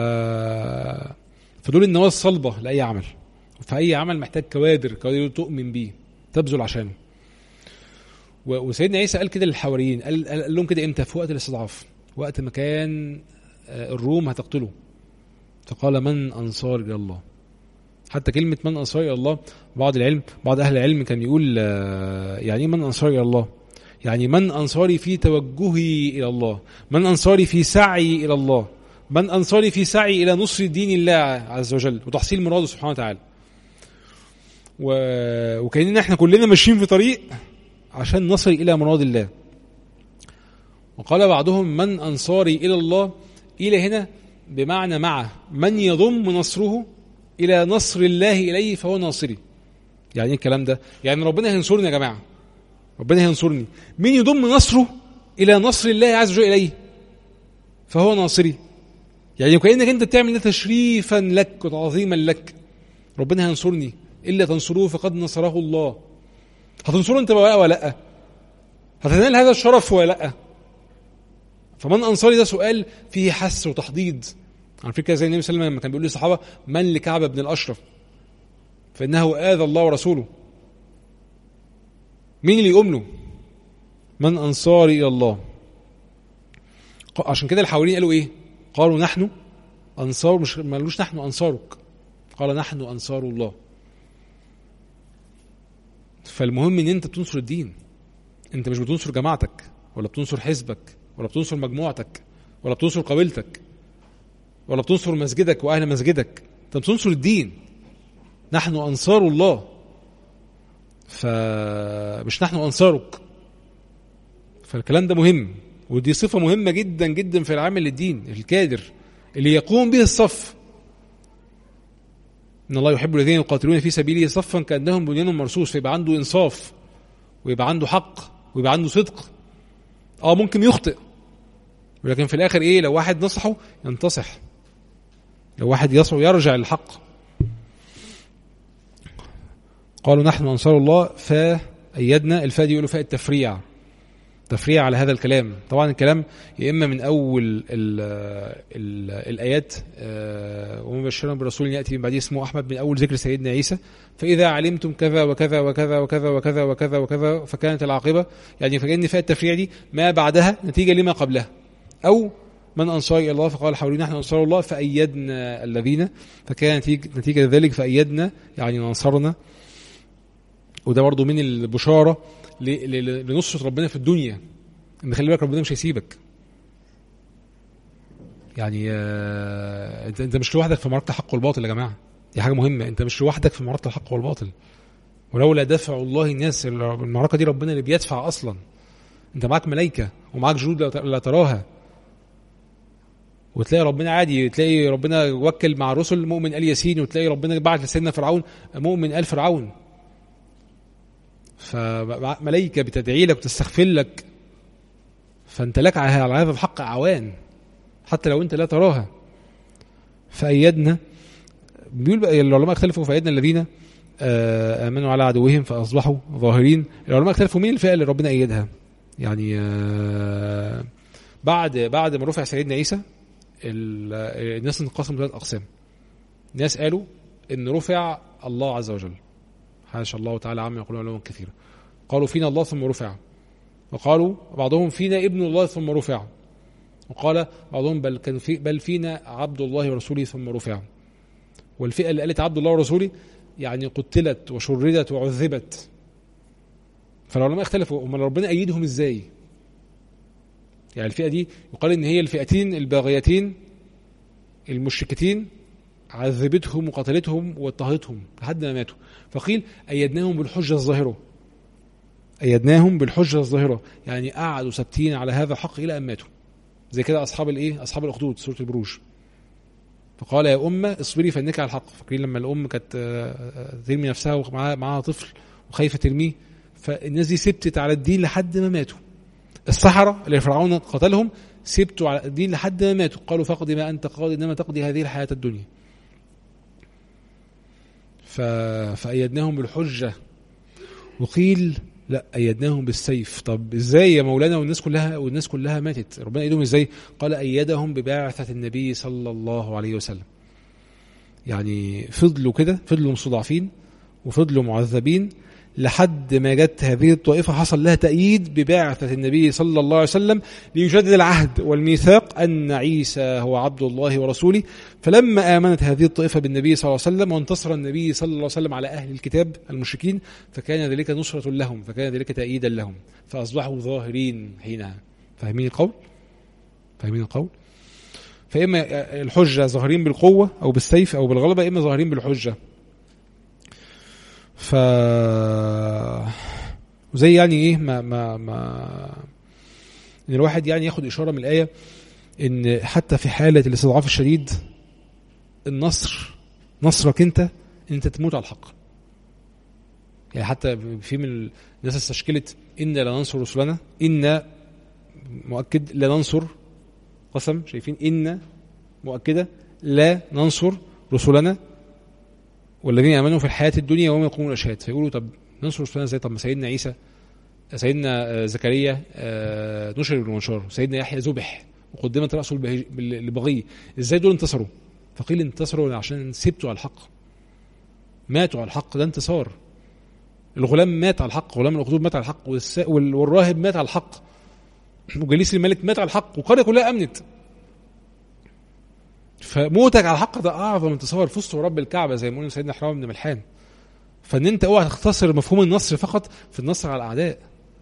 فدول النواه الصلبه لاي عمل فاي عمل محتاج كوادر كوادر تؤمن بيه تبذل عشانه و- وسيدنا عيسى قال كده للحواريين قال, قال قال لهم كده امتى في وقت الاستضعاف وقت ما كان آه، الروم هتقتله فقال من انصار الى الله حتى كلمه من انصار الى الله بعض العلم بعض اهل العلم كان يقول آه، يعني ايه من انصار الى الله يعني من انصاري في توجهي الى الله من انصاري في سعي الى الله من انصاري في سعي الى نصر دين الله عز وجل وتحصيل مراده سبحانه وتعالى و... وكاننا احنا كلنا ماشيين في طريق عشان نصل الى مراد الله وقال بعضهم من انصاري الى الله الى هنا بمعنى مع من يضم نصره الى نصر الله اليه فهو ناصري يعني ايه الكلام ده يعني ربنا هينصرني يا جماعه ربنا هينصرني مين يضم نصره الى نصر الله عز وجل اليه فهو ناصري يعني كانك انت بتعمل ده تشريفا لك وتعظيما لك ربنا هينصرني الا تنصروه فقد نصره الله هتنصره انت بقى ولا لا هتنال هذا الشرف ولا لا فمن انصاري ده سؤال فيه حس وتحضيض على فكره زي النبي صلى الله عليه وسلم لما كان بيقول للصحابه من لكعب بن الاشرف فانه اذى الله ورسوله مين اللي يقوم له من انصاري الى الله ق- عشان كده الحواريين قالوا ايه قالوا نحن انصار مش ما قالوش نحن انصارك قال نحن انصار الله فالمهم ان انت بتنصر الدين انت مش بتنصر جماعتك ولا بتنصر حزبك ولا بتنصر مجموعتك ولا بتنصر قبيلتك ولا بتنصر مسجدك واهل مسجدك انت بتنصر الدين نحن انصار الله فمش نحن انصارك فالكلام ده مهم ودي صفه مهمه جدا جدا في العامل للدين الكادر اللي يقوم به الصف ان الله يحب الذين يقاتلون في سبيله صفا كانهم بنيان مرصوص فيبقى عنده انصاف ويبقى عنده حق ويبقى عنده صدق اه ممكن يخطئ ولكن في الاخر ايه لو واحد نصحه ينتصح لو واحد يصحه يرجع للحق قالوا نحن انصار الله فايدنا الفاء دي يقولوا فاء التفريع تفريع على هذا الكلام طبعا الكلام يا اما من اول ال ال الايات آه، ومبشرا برسول ياتي من بعده اسمه احمد من اول ذكر سيدنا عيسى فاذا علمتم كذا وكذا وكذا وكذا وكذا وكذا وكذا فكانت العاقبه يعني فكان فيها التفريع دي ما بعدها نتيجه لما قبلها او من انصار الى الله فقال حوالي نحن انصار الله فايدنا الذين فكان نتيجه نتيجه ذلك فايدنا يعني نصرنا وده برضه من البشاره ل- ل- لنصرة ربنا في الدنيا ان خلي بالك ربنا مش هيسيبك يعني آه، انت انت مش لوحدك في معركه الحق والباطل يا جماعه دي حاجه مهمه انت مش لوحدك في معركه الحق والباطل ولولا دفع الله الناس المعركه دي ربنا اللي بيدفع اصلا انت معاك ملائكه ومعاك جنود لا ت- لا تراها وتلاقي ربنا عادي تلاقي ربنا وكل مع الرسل مؤمن ال ياسين وتلاقي ربنا بعت لسيدنا فرعون مؤمن ال فرعون فملائكه بتدعي لك وتستغفر لك فانت لك على هذا الحق اعوان حتى لو انت لا تراها فايدنا بيقول بقى العلماء اختلفوا فايدنا الذين آه، امنوا على عدوهم فاصبحوا ظاهرين العلماء اختلفوا مين الفئه اللي ربنا ايدها يعني آه، بعد بعد ما رفع سيدنا عيسى ال- الناس انقسموا ثلاث اقسام ناس قالوا ان رفع الله عز وجل حاشا الله تعالى عما يقولون علوا كثيرا قالوا فينا الله ثم رفع وقالوا بعضهم فينا ابن الله ثم رفع وقال بعضهم بل كان في بل فينا عبد الله ورسوله ثم رفع والفئه اللي قالت عبد الله ورسوله يعني قتلت وشردت وعذبت فالعلماء اختلفوا هم ربنا ايدهم ازاي يعني الفئه دي يقال ان هي الفئتين الباغيتين المشركتين عذبتهم وقتلتهم واضطهدتهم لحد ما ماتوا فقيل ايدناهم بالحجه الظاهره ايدناهم بالحجه الظاهره يعني قعدوا ثابتين على هذا الحق الى ان ماتوا زي كده اصحاب الايه اصحاب الاخدود سوره البروج فقال يا امه اصبري فانك على الحق فاكرين لما الام كانت آه، آه، ترمي نفسها ومعاها معاها طفل وخايفه ترميه فالناس دي ثبتت على الدين لحد ما ماتوا السحرة اللي فرعون قتلهم سبتوا على الدين لحد ما ماتوا قالوا فقد ما أنت قاضي إنما تقضي هذه الحياة الدنيا ف... فأيدناهم بالحجة وقيل لا أيدناهم بالسيف طب ازاي يا مولانا والناس كلها والناس كلها ماتت ربنا أيدهم ازاي قال أيدهم ببعثة النبي صلى الله عليه وسلم يعني فضلوا كده فضلوا مستضعفين وفضلوا معذبين لحد ما جت هذه الطائفة حصل لها تأييد ببعثة النبي صلى الله عليه وسلم ليجدد العهد والميثاق أن عيسى هو عبد الله ورسوله فلما آمنت هذه الطائفة بالنبي صلى الله عليه وسلم وانتصر النبي صلى الله عليه وسلم على أهل الكتاب المشركين فكان ذلك نصرة لهم فكان ذلك تأييدا لهم فأصبحوا ظاهرين حينها فاهمين القول؟ فاهمين القول؟ فإما الحجة ظاهرين بالقوة أو بالسيف أو بالغلبة إما ظاهرين بالحجة ف وزي يعني ايه ما ما ما ان الواحد يعني ياخد اشاره من الايه ان حتى في حاله الاستضعاف الشديد النصر نصرك انت ان انت تموت على الحق يعني حتى في من الناس استشكلت ان لا ننصر رسلنا ان مؤكد لا ننصر قسم شايفين ان مؤكده لا ننصر رسلنا والذين امنوا في الحياه الدنيا وهم يقومون الاشهاد فيقولوا طب ننصر رسولنا ازاي طب ما سيدنا عيسى سيدنا آه، زكريا آه، نشر بالمنشار سيدنا يحيى ذبح وقدمت راسه البهي- بال- لبغي ازاي دول انتصروا فقيل انتصروا عشان سبتوا على الحق ماتوا على الحق ده انتصار الغلام مات على الحق غلام الاخدود مات على الحق والس- وال- والراهب مات على الحق وجليس الملك مات على الحق والقريه كلها امنت فموتك على الحق ده اعظم انتصار فزت ورب الكعبه زي ما قلنا سيدنا حرام بن ملحان فان انت اوعى تختصر مفهوم النصر فقط في النصر على الاعداء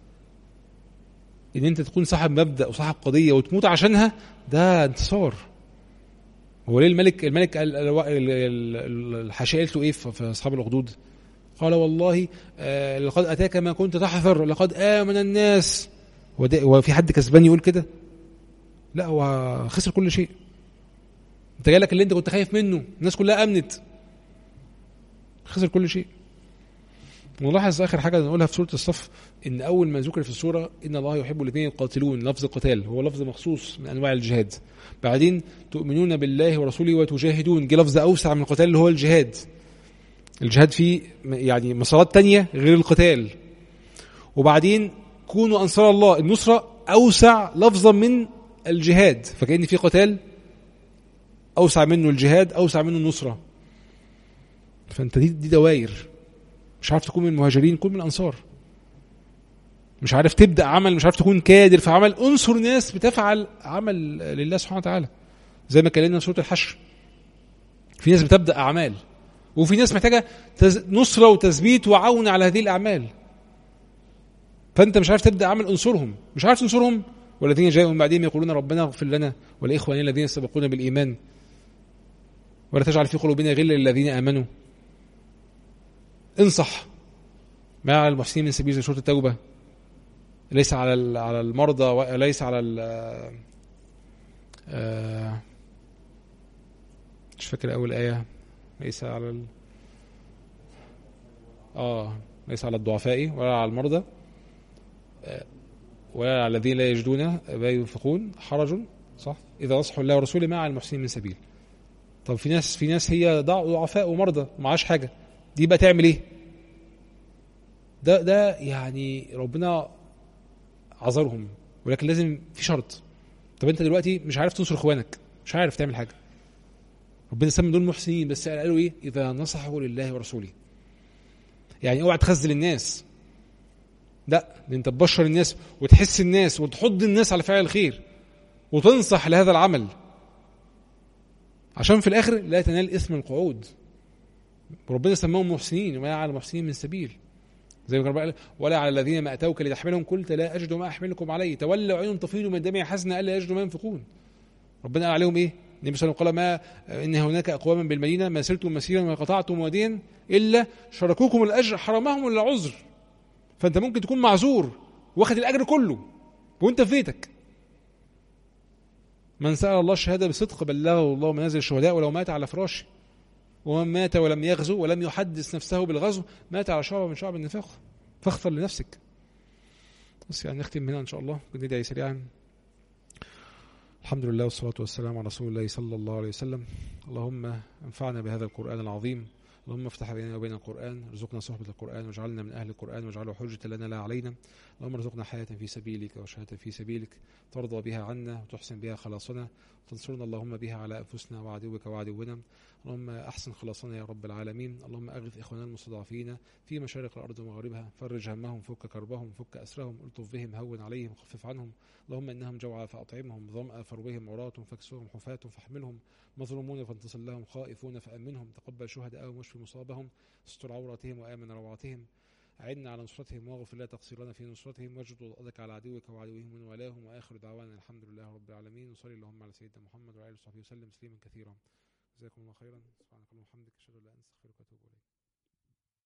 ان انت تكون صاحب مبدا وصاحب قضيه وتموت عشانها ده انتصار هو ليه الملك الملك ال- ال- ال- ال- الحاشيه قالت له ايه في في اصحاب الاخدود قال والله آه، لقد اتاك ما كنت تحذر لقد امن الناس هو ده- هو في حد كسبان يقول كده لا هو خسر كل شيء انت جالك اللي انت كنت خايف منه الناس كلها امنت خسر كل شيء ونلاحظ اخر حاجه نقولها في سوره الصف ان اول ما ذكر في السوره ان الله يحب الاثنين يقاتلون لفظ القتال هو لفظ مخصوص من انواع الجهاد بعدين تؤمنون بالله ورسوله وتجاهدون جه لفظ اوسع من القتال اللي هو الجهاد الجهاد فيه م- يعني مسارات تانية غير القتال وبعدين كونوا انصار الله النصره اوسع لفظا من الجهاد فكأن في قتال اوسع منه الجهاد اوسع منه النصره فانت دي دي دوائر مش عارف تكون من المهاجرين كن من الانصار مش عارف تبدا عمل مش عارف تكون كادر في عمل انصر ناس بتفعل عمل لله سبحانه وتعالى زي ما اتكلمنا في سوره الحشر في ناس بتبدا اعمال وفي ناس محتاجه تز... نصره وتثبيت وعون على هذه الاعمال فانت مش عارف تبدا عمل انصرهم مش عارف تنصرهم والذين جاءوا من بعدهم يقولون ربنا اغفر لنا ولاخواننا الذين سبقونا بالايمان ولا تجعل في قلوبنا غلا للذين امنوا انصح ما على المحسنين من سبيل زي سوره التوبه ليس على ال- على المرضى وليس على ال آه، مش فاكر اول ايه ليس على ال اه ليس على الضعفاء ولا على المرضى آه، ولا على الذين لا يجدون ما ينفقون حرج صح اذا نصحوا الله ورسوله ما على المحسنين من سبيل طب في ناس في ناس هي ضع- ضعفاء ومرضى ومعاش حاجه دي بقى تعمل ايه ده ده يعني ربنا عذرهم ولكن لازم في شرط طب انت دلوقتي مش عارف تنصر اخوانك مش عارف تعمل حاجه ربنا سمى دول محسنين بس قالوا ايه اذا نصحوا لله ورسوله يعني اوعى تخذل الناس لا ده انت تبشر الناس وتحس الناس وتحض الناس على فعل الخير وتنصح لهذا العمل عشان في الاخر لا تنال اثم القعود وربنا سماهم محسنين وما على المحسنين من سبيل زي ما كان ربنا قال ولا على الذين ما اتوك لتحملهم قلت لا اجد ما احملكم عليه تولوا عيون تفيض من دمع حزنا الا يجدوا ما ينفقون ربنا قال عليهم ايه النبي صلى الله عليه وسلم قال ما ان هناك اقواما بالمدينه ما سرتم مسيرا وما قطعتم واديا الا شركوكم الاجر حرمهم الا عذر فانت ممكن تكون معذور واخد الاجر كله وانت في بيتك من سأل الله الشهادة بصدق بلغه الله منازل الشهداء ولو مات على فراشه ومن مات ولم يغزو ولم يحدث نفسه بالغزو مات على شعب من شعب النفاق فاختر لنفسك بس يعني نختم هنا ان شاء الله بندعي سريعا الحمد لله والصلاة والسلام على رسول الله صلى الله عليه وسلم اللهم انفعنا بهذا القرآن العظيم اللهم افتح بيننا وبين القرآن ارزقنا صحبة القرآن واجعلنا من أهل القرآن واجعله حجة لنا لا علينا اللهم ارزقنا حياة في سبيلك وشهادة في سبيلك ترضى بها عنا وتحسن بها خلاصنا وتنصرنا اللهم بها على أنفسنا وعدوك وعدونا اللهم أحسن خلاصنا يا رب العالمين اللهم أغث إخواننا المستضعفين في مشارق الأرض ومغاربها فرج همهم فك كربهم فك أسرهم الطف بهم هون عليهم خفف عنهم اللهم إنهم جوعى فأطعمهم ظمأ فروهم عراة فاكسوهم حفاة فاحملهم مظلومون فانتصر لهم خائفون فأمنهم تقبل شهداءهم واشف مصابهم استر عوراتهم وآمن روعاتهم أعنا على نصرتهم واغفر لا تقصير لنا في نصرتهم واجد وضعك على عدوك وعدوهم من والاهم وآخر دعوانا الحمد لله رب العالمين وصلي اللهم على سيدنا محمد وعلى آله وصحبه وسلم تسليما كثيرا جزاكم الله خيرا سبحانك اللهم وبحمدك أشهد أن لا إله إلا أنت أستغفرك وأتوب إليك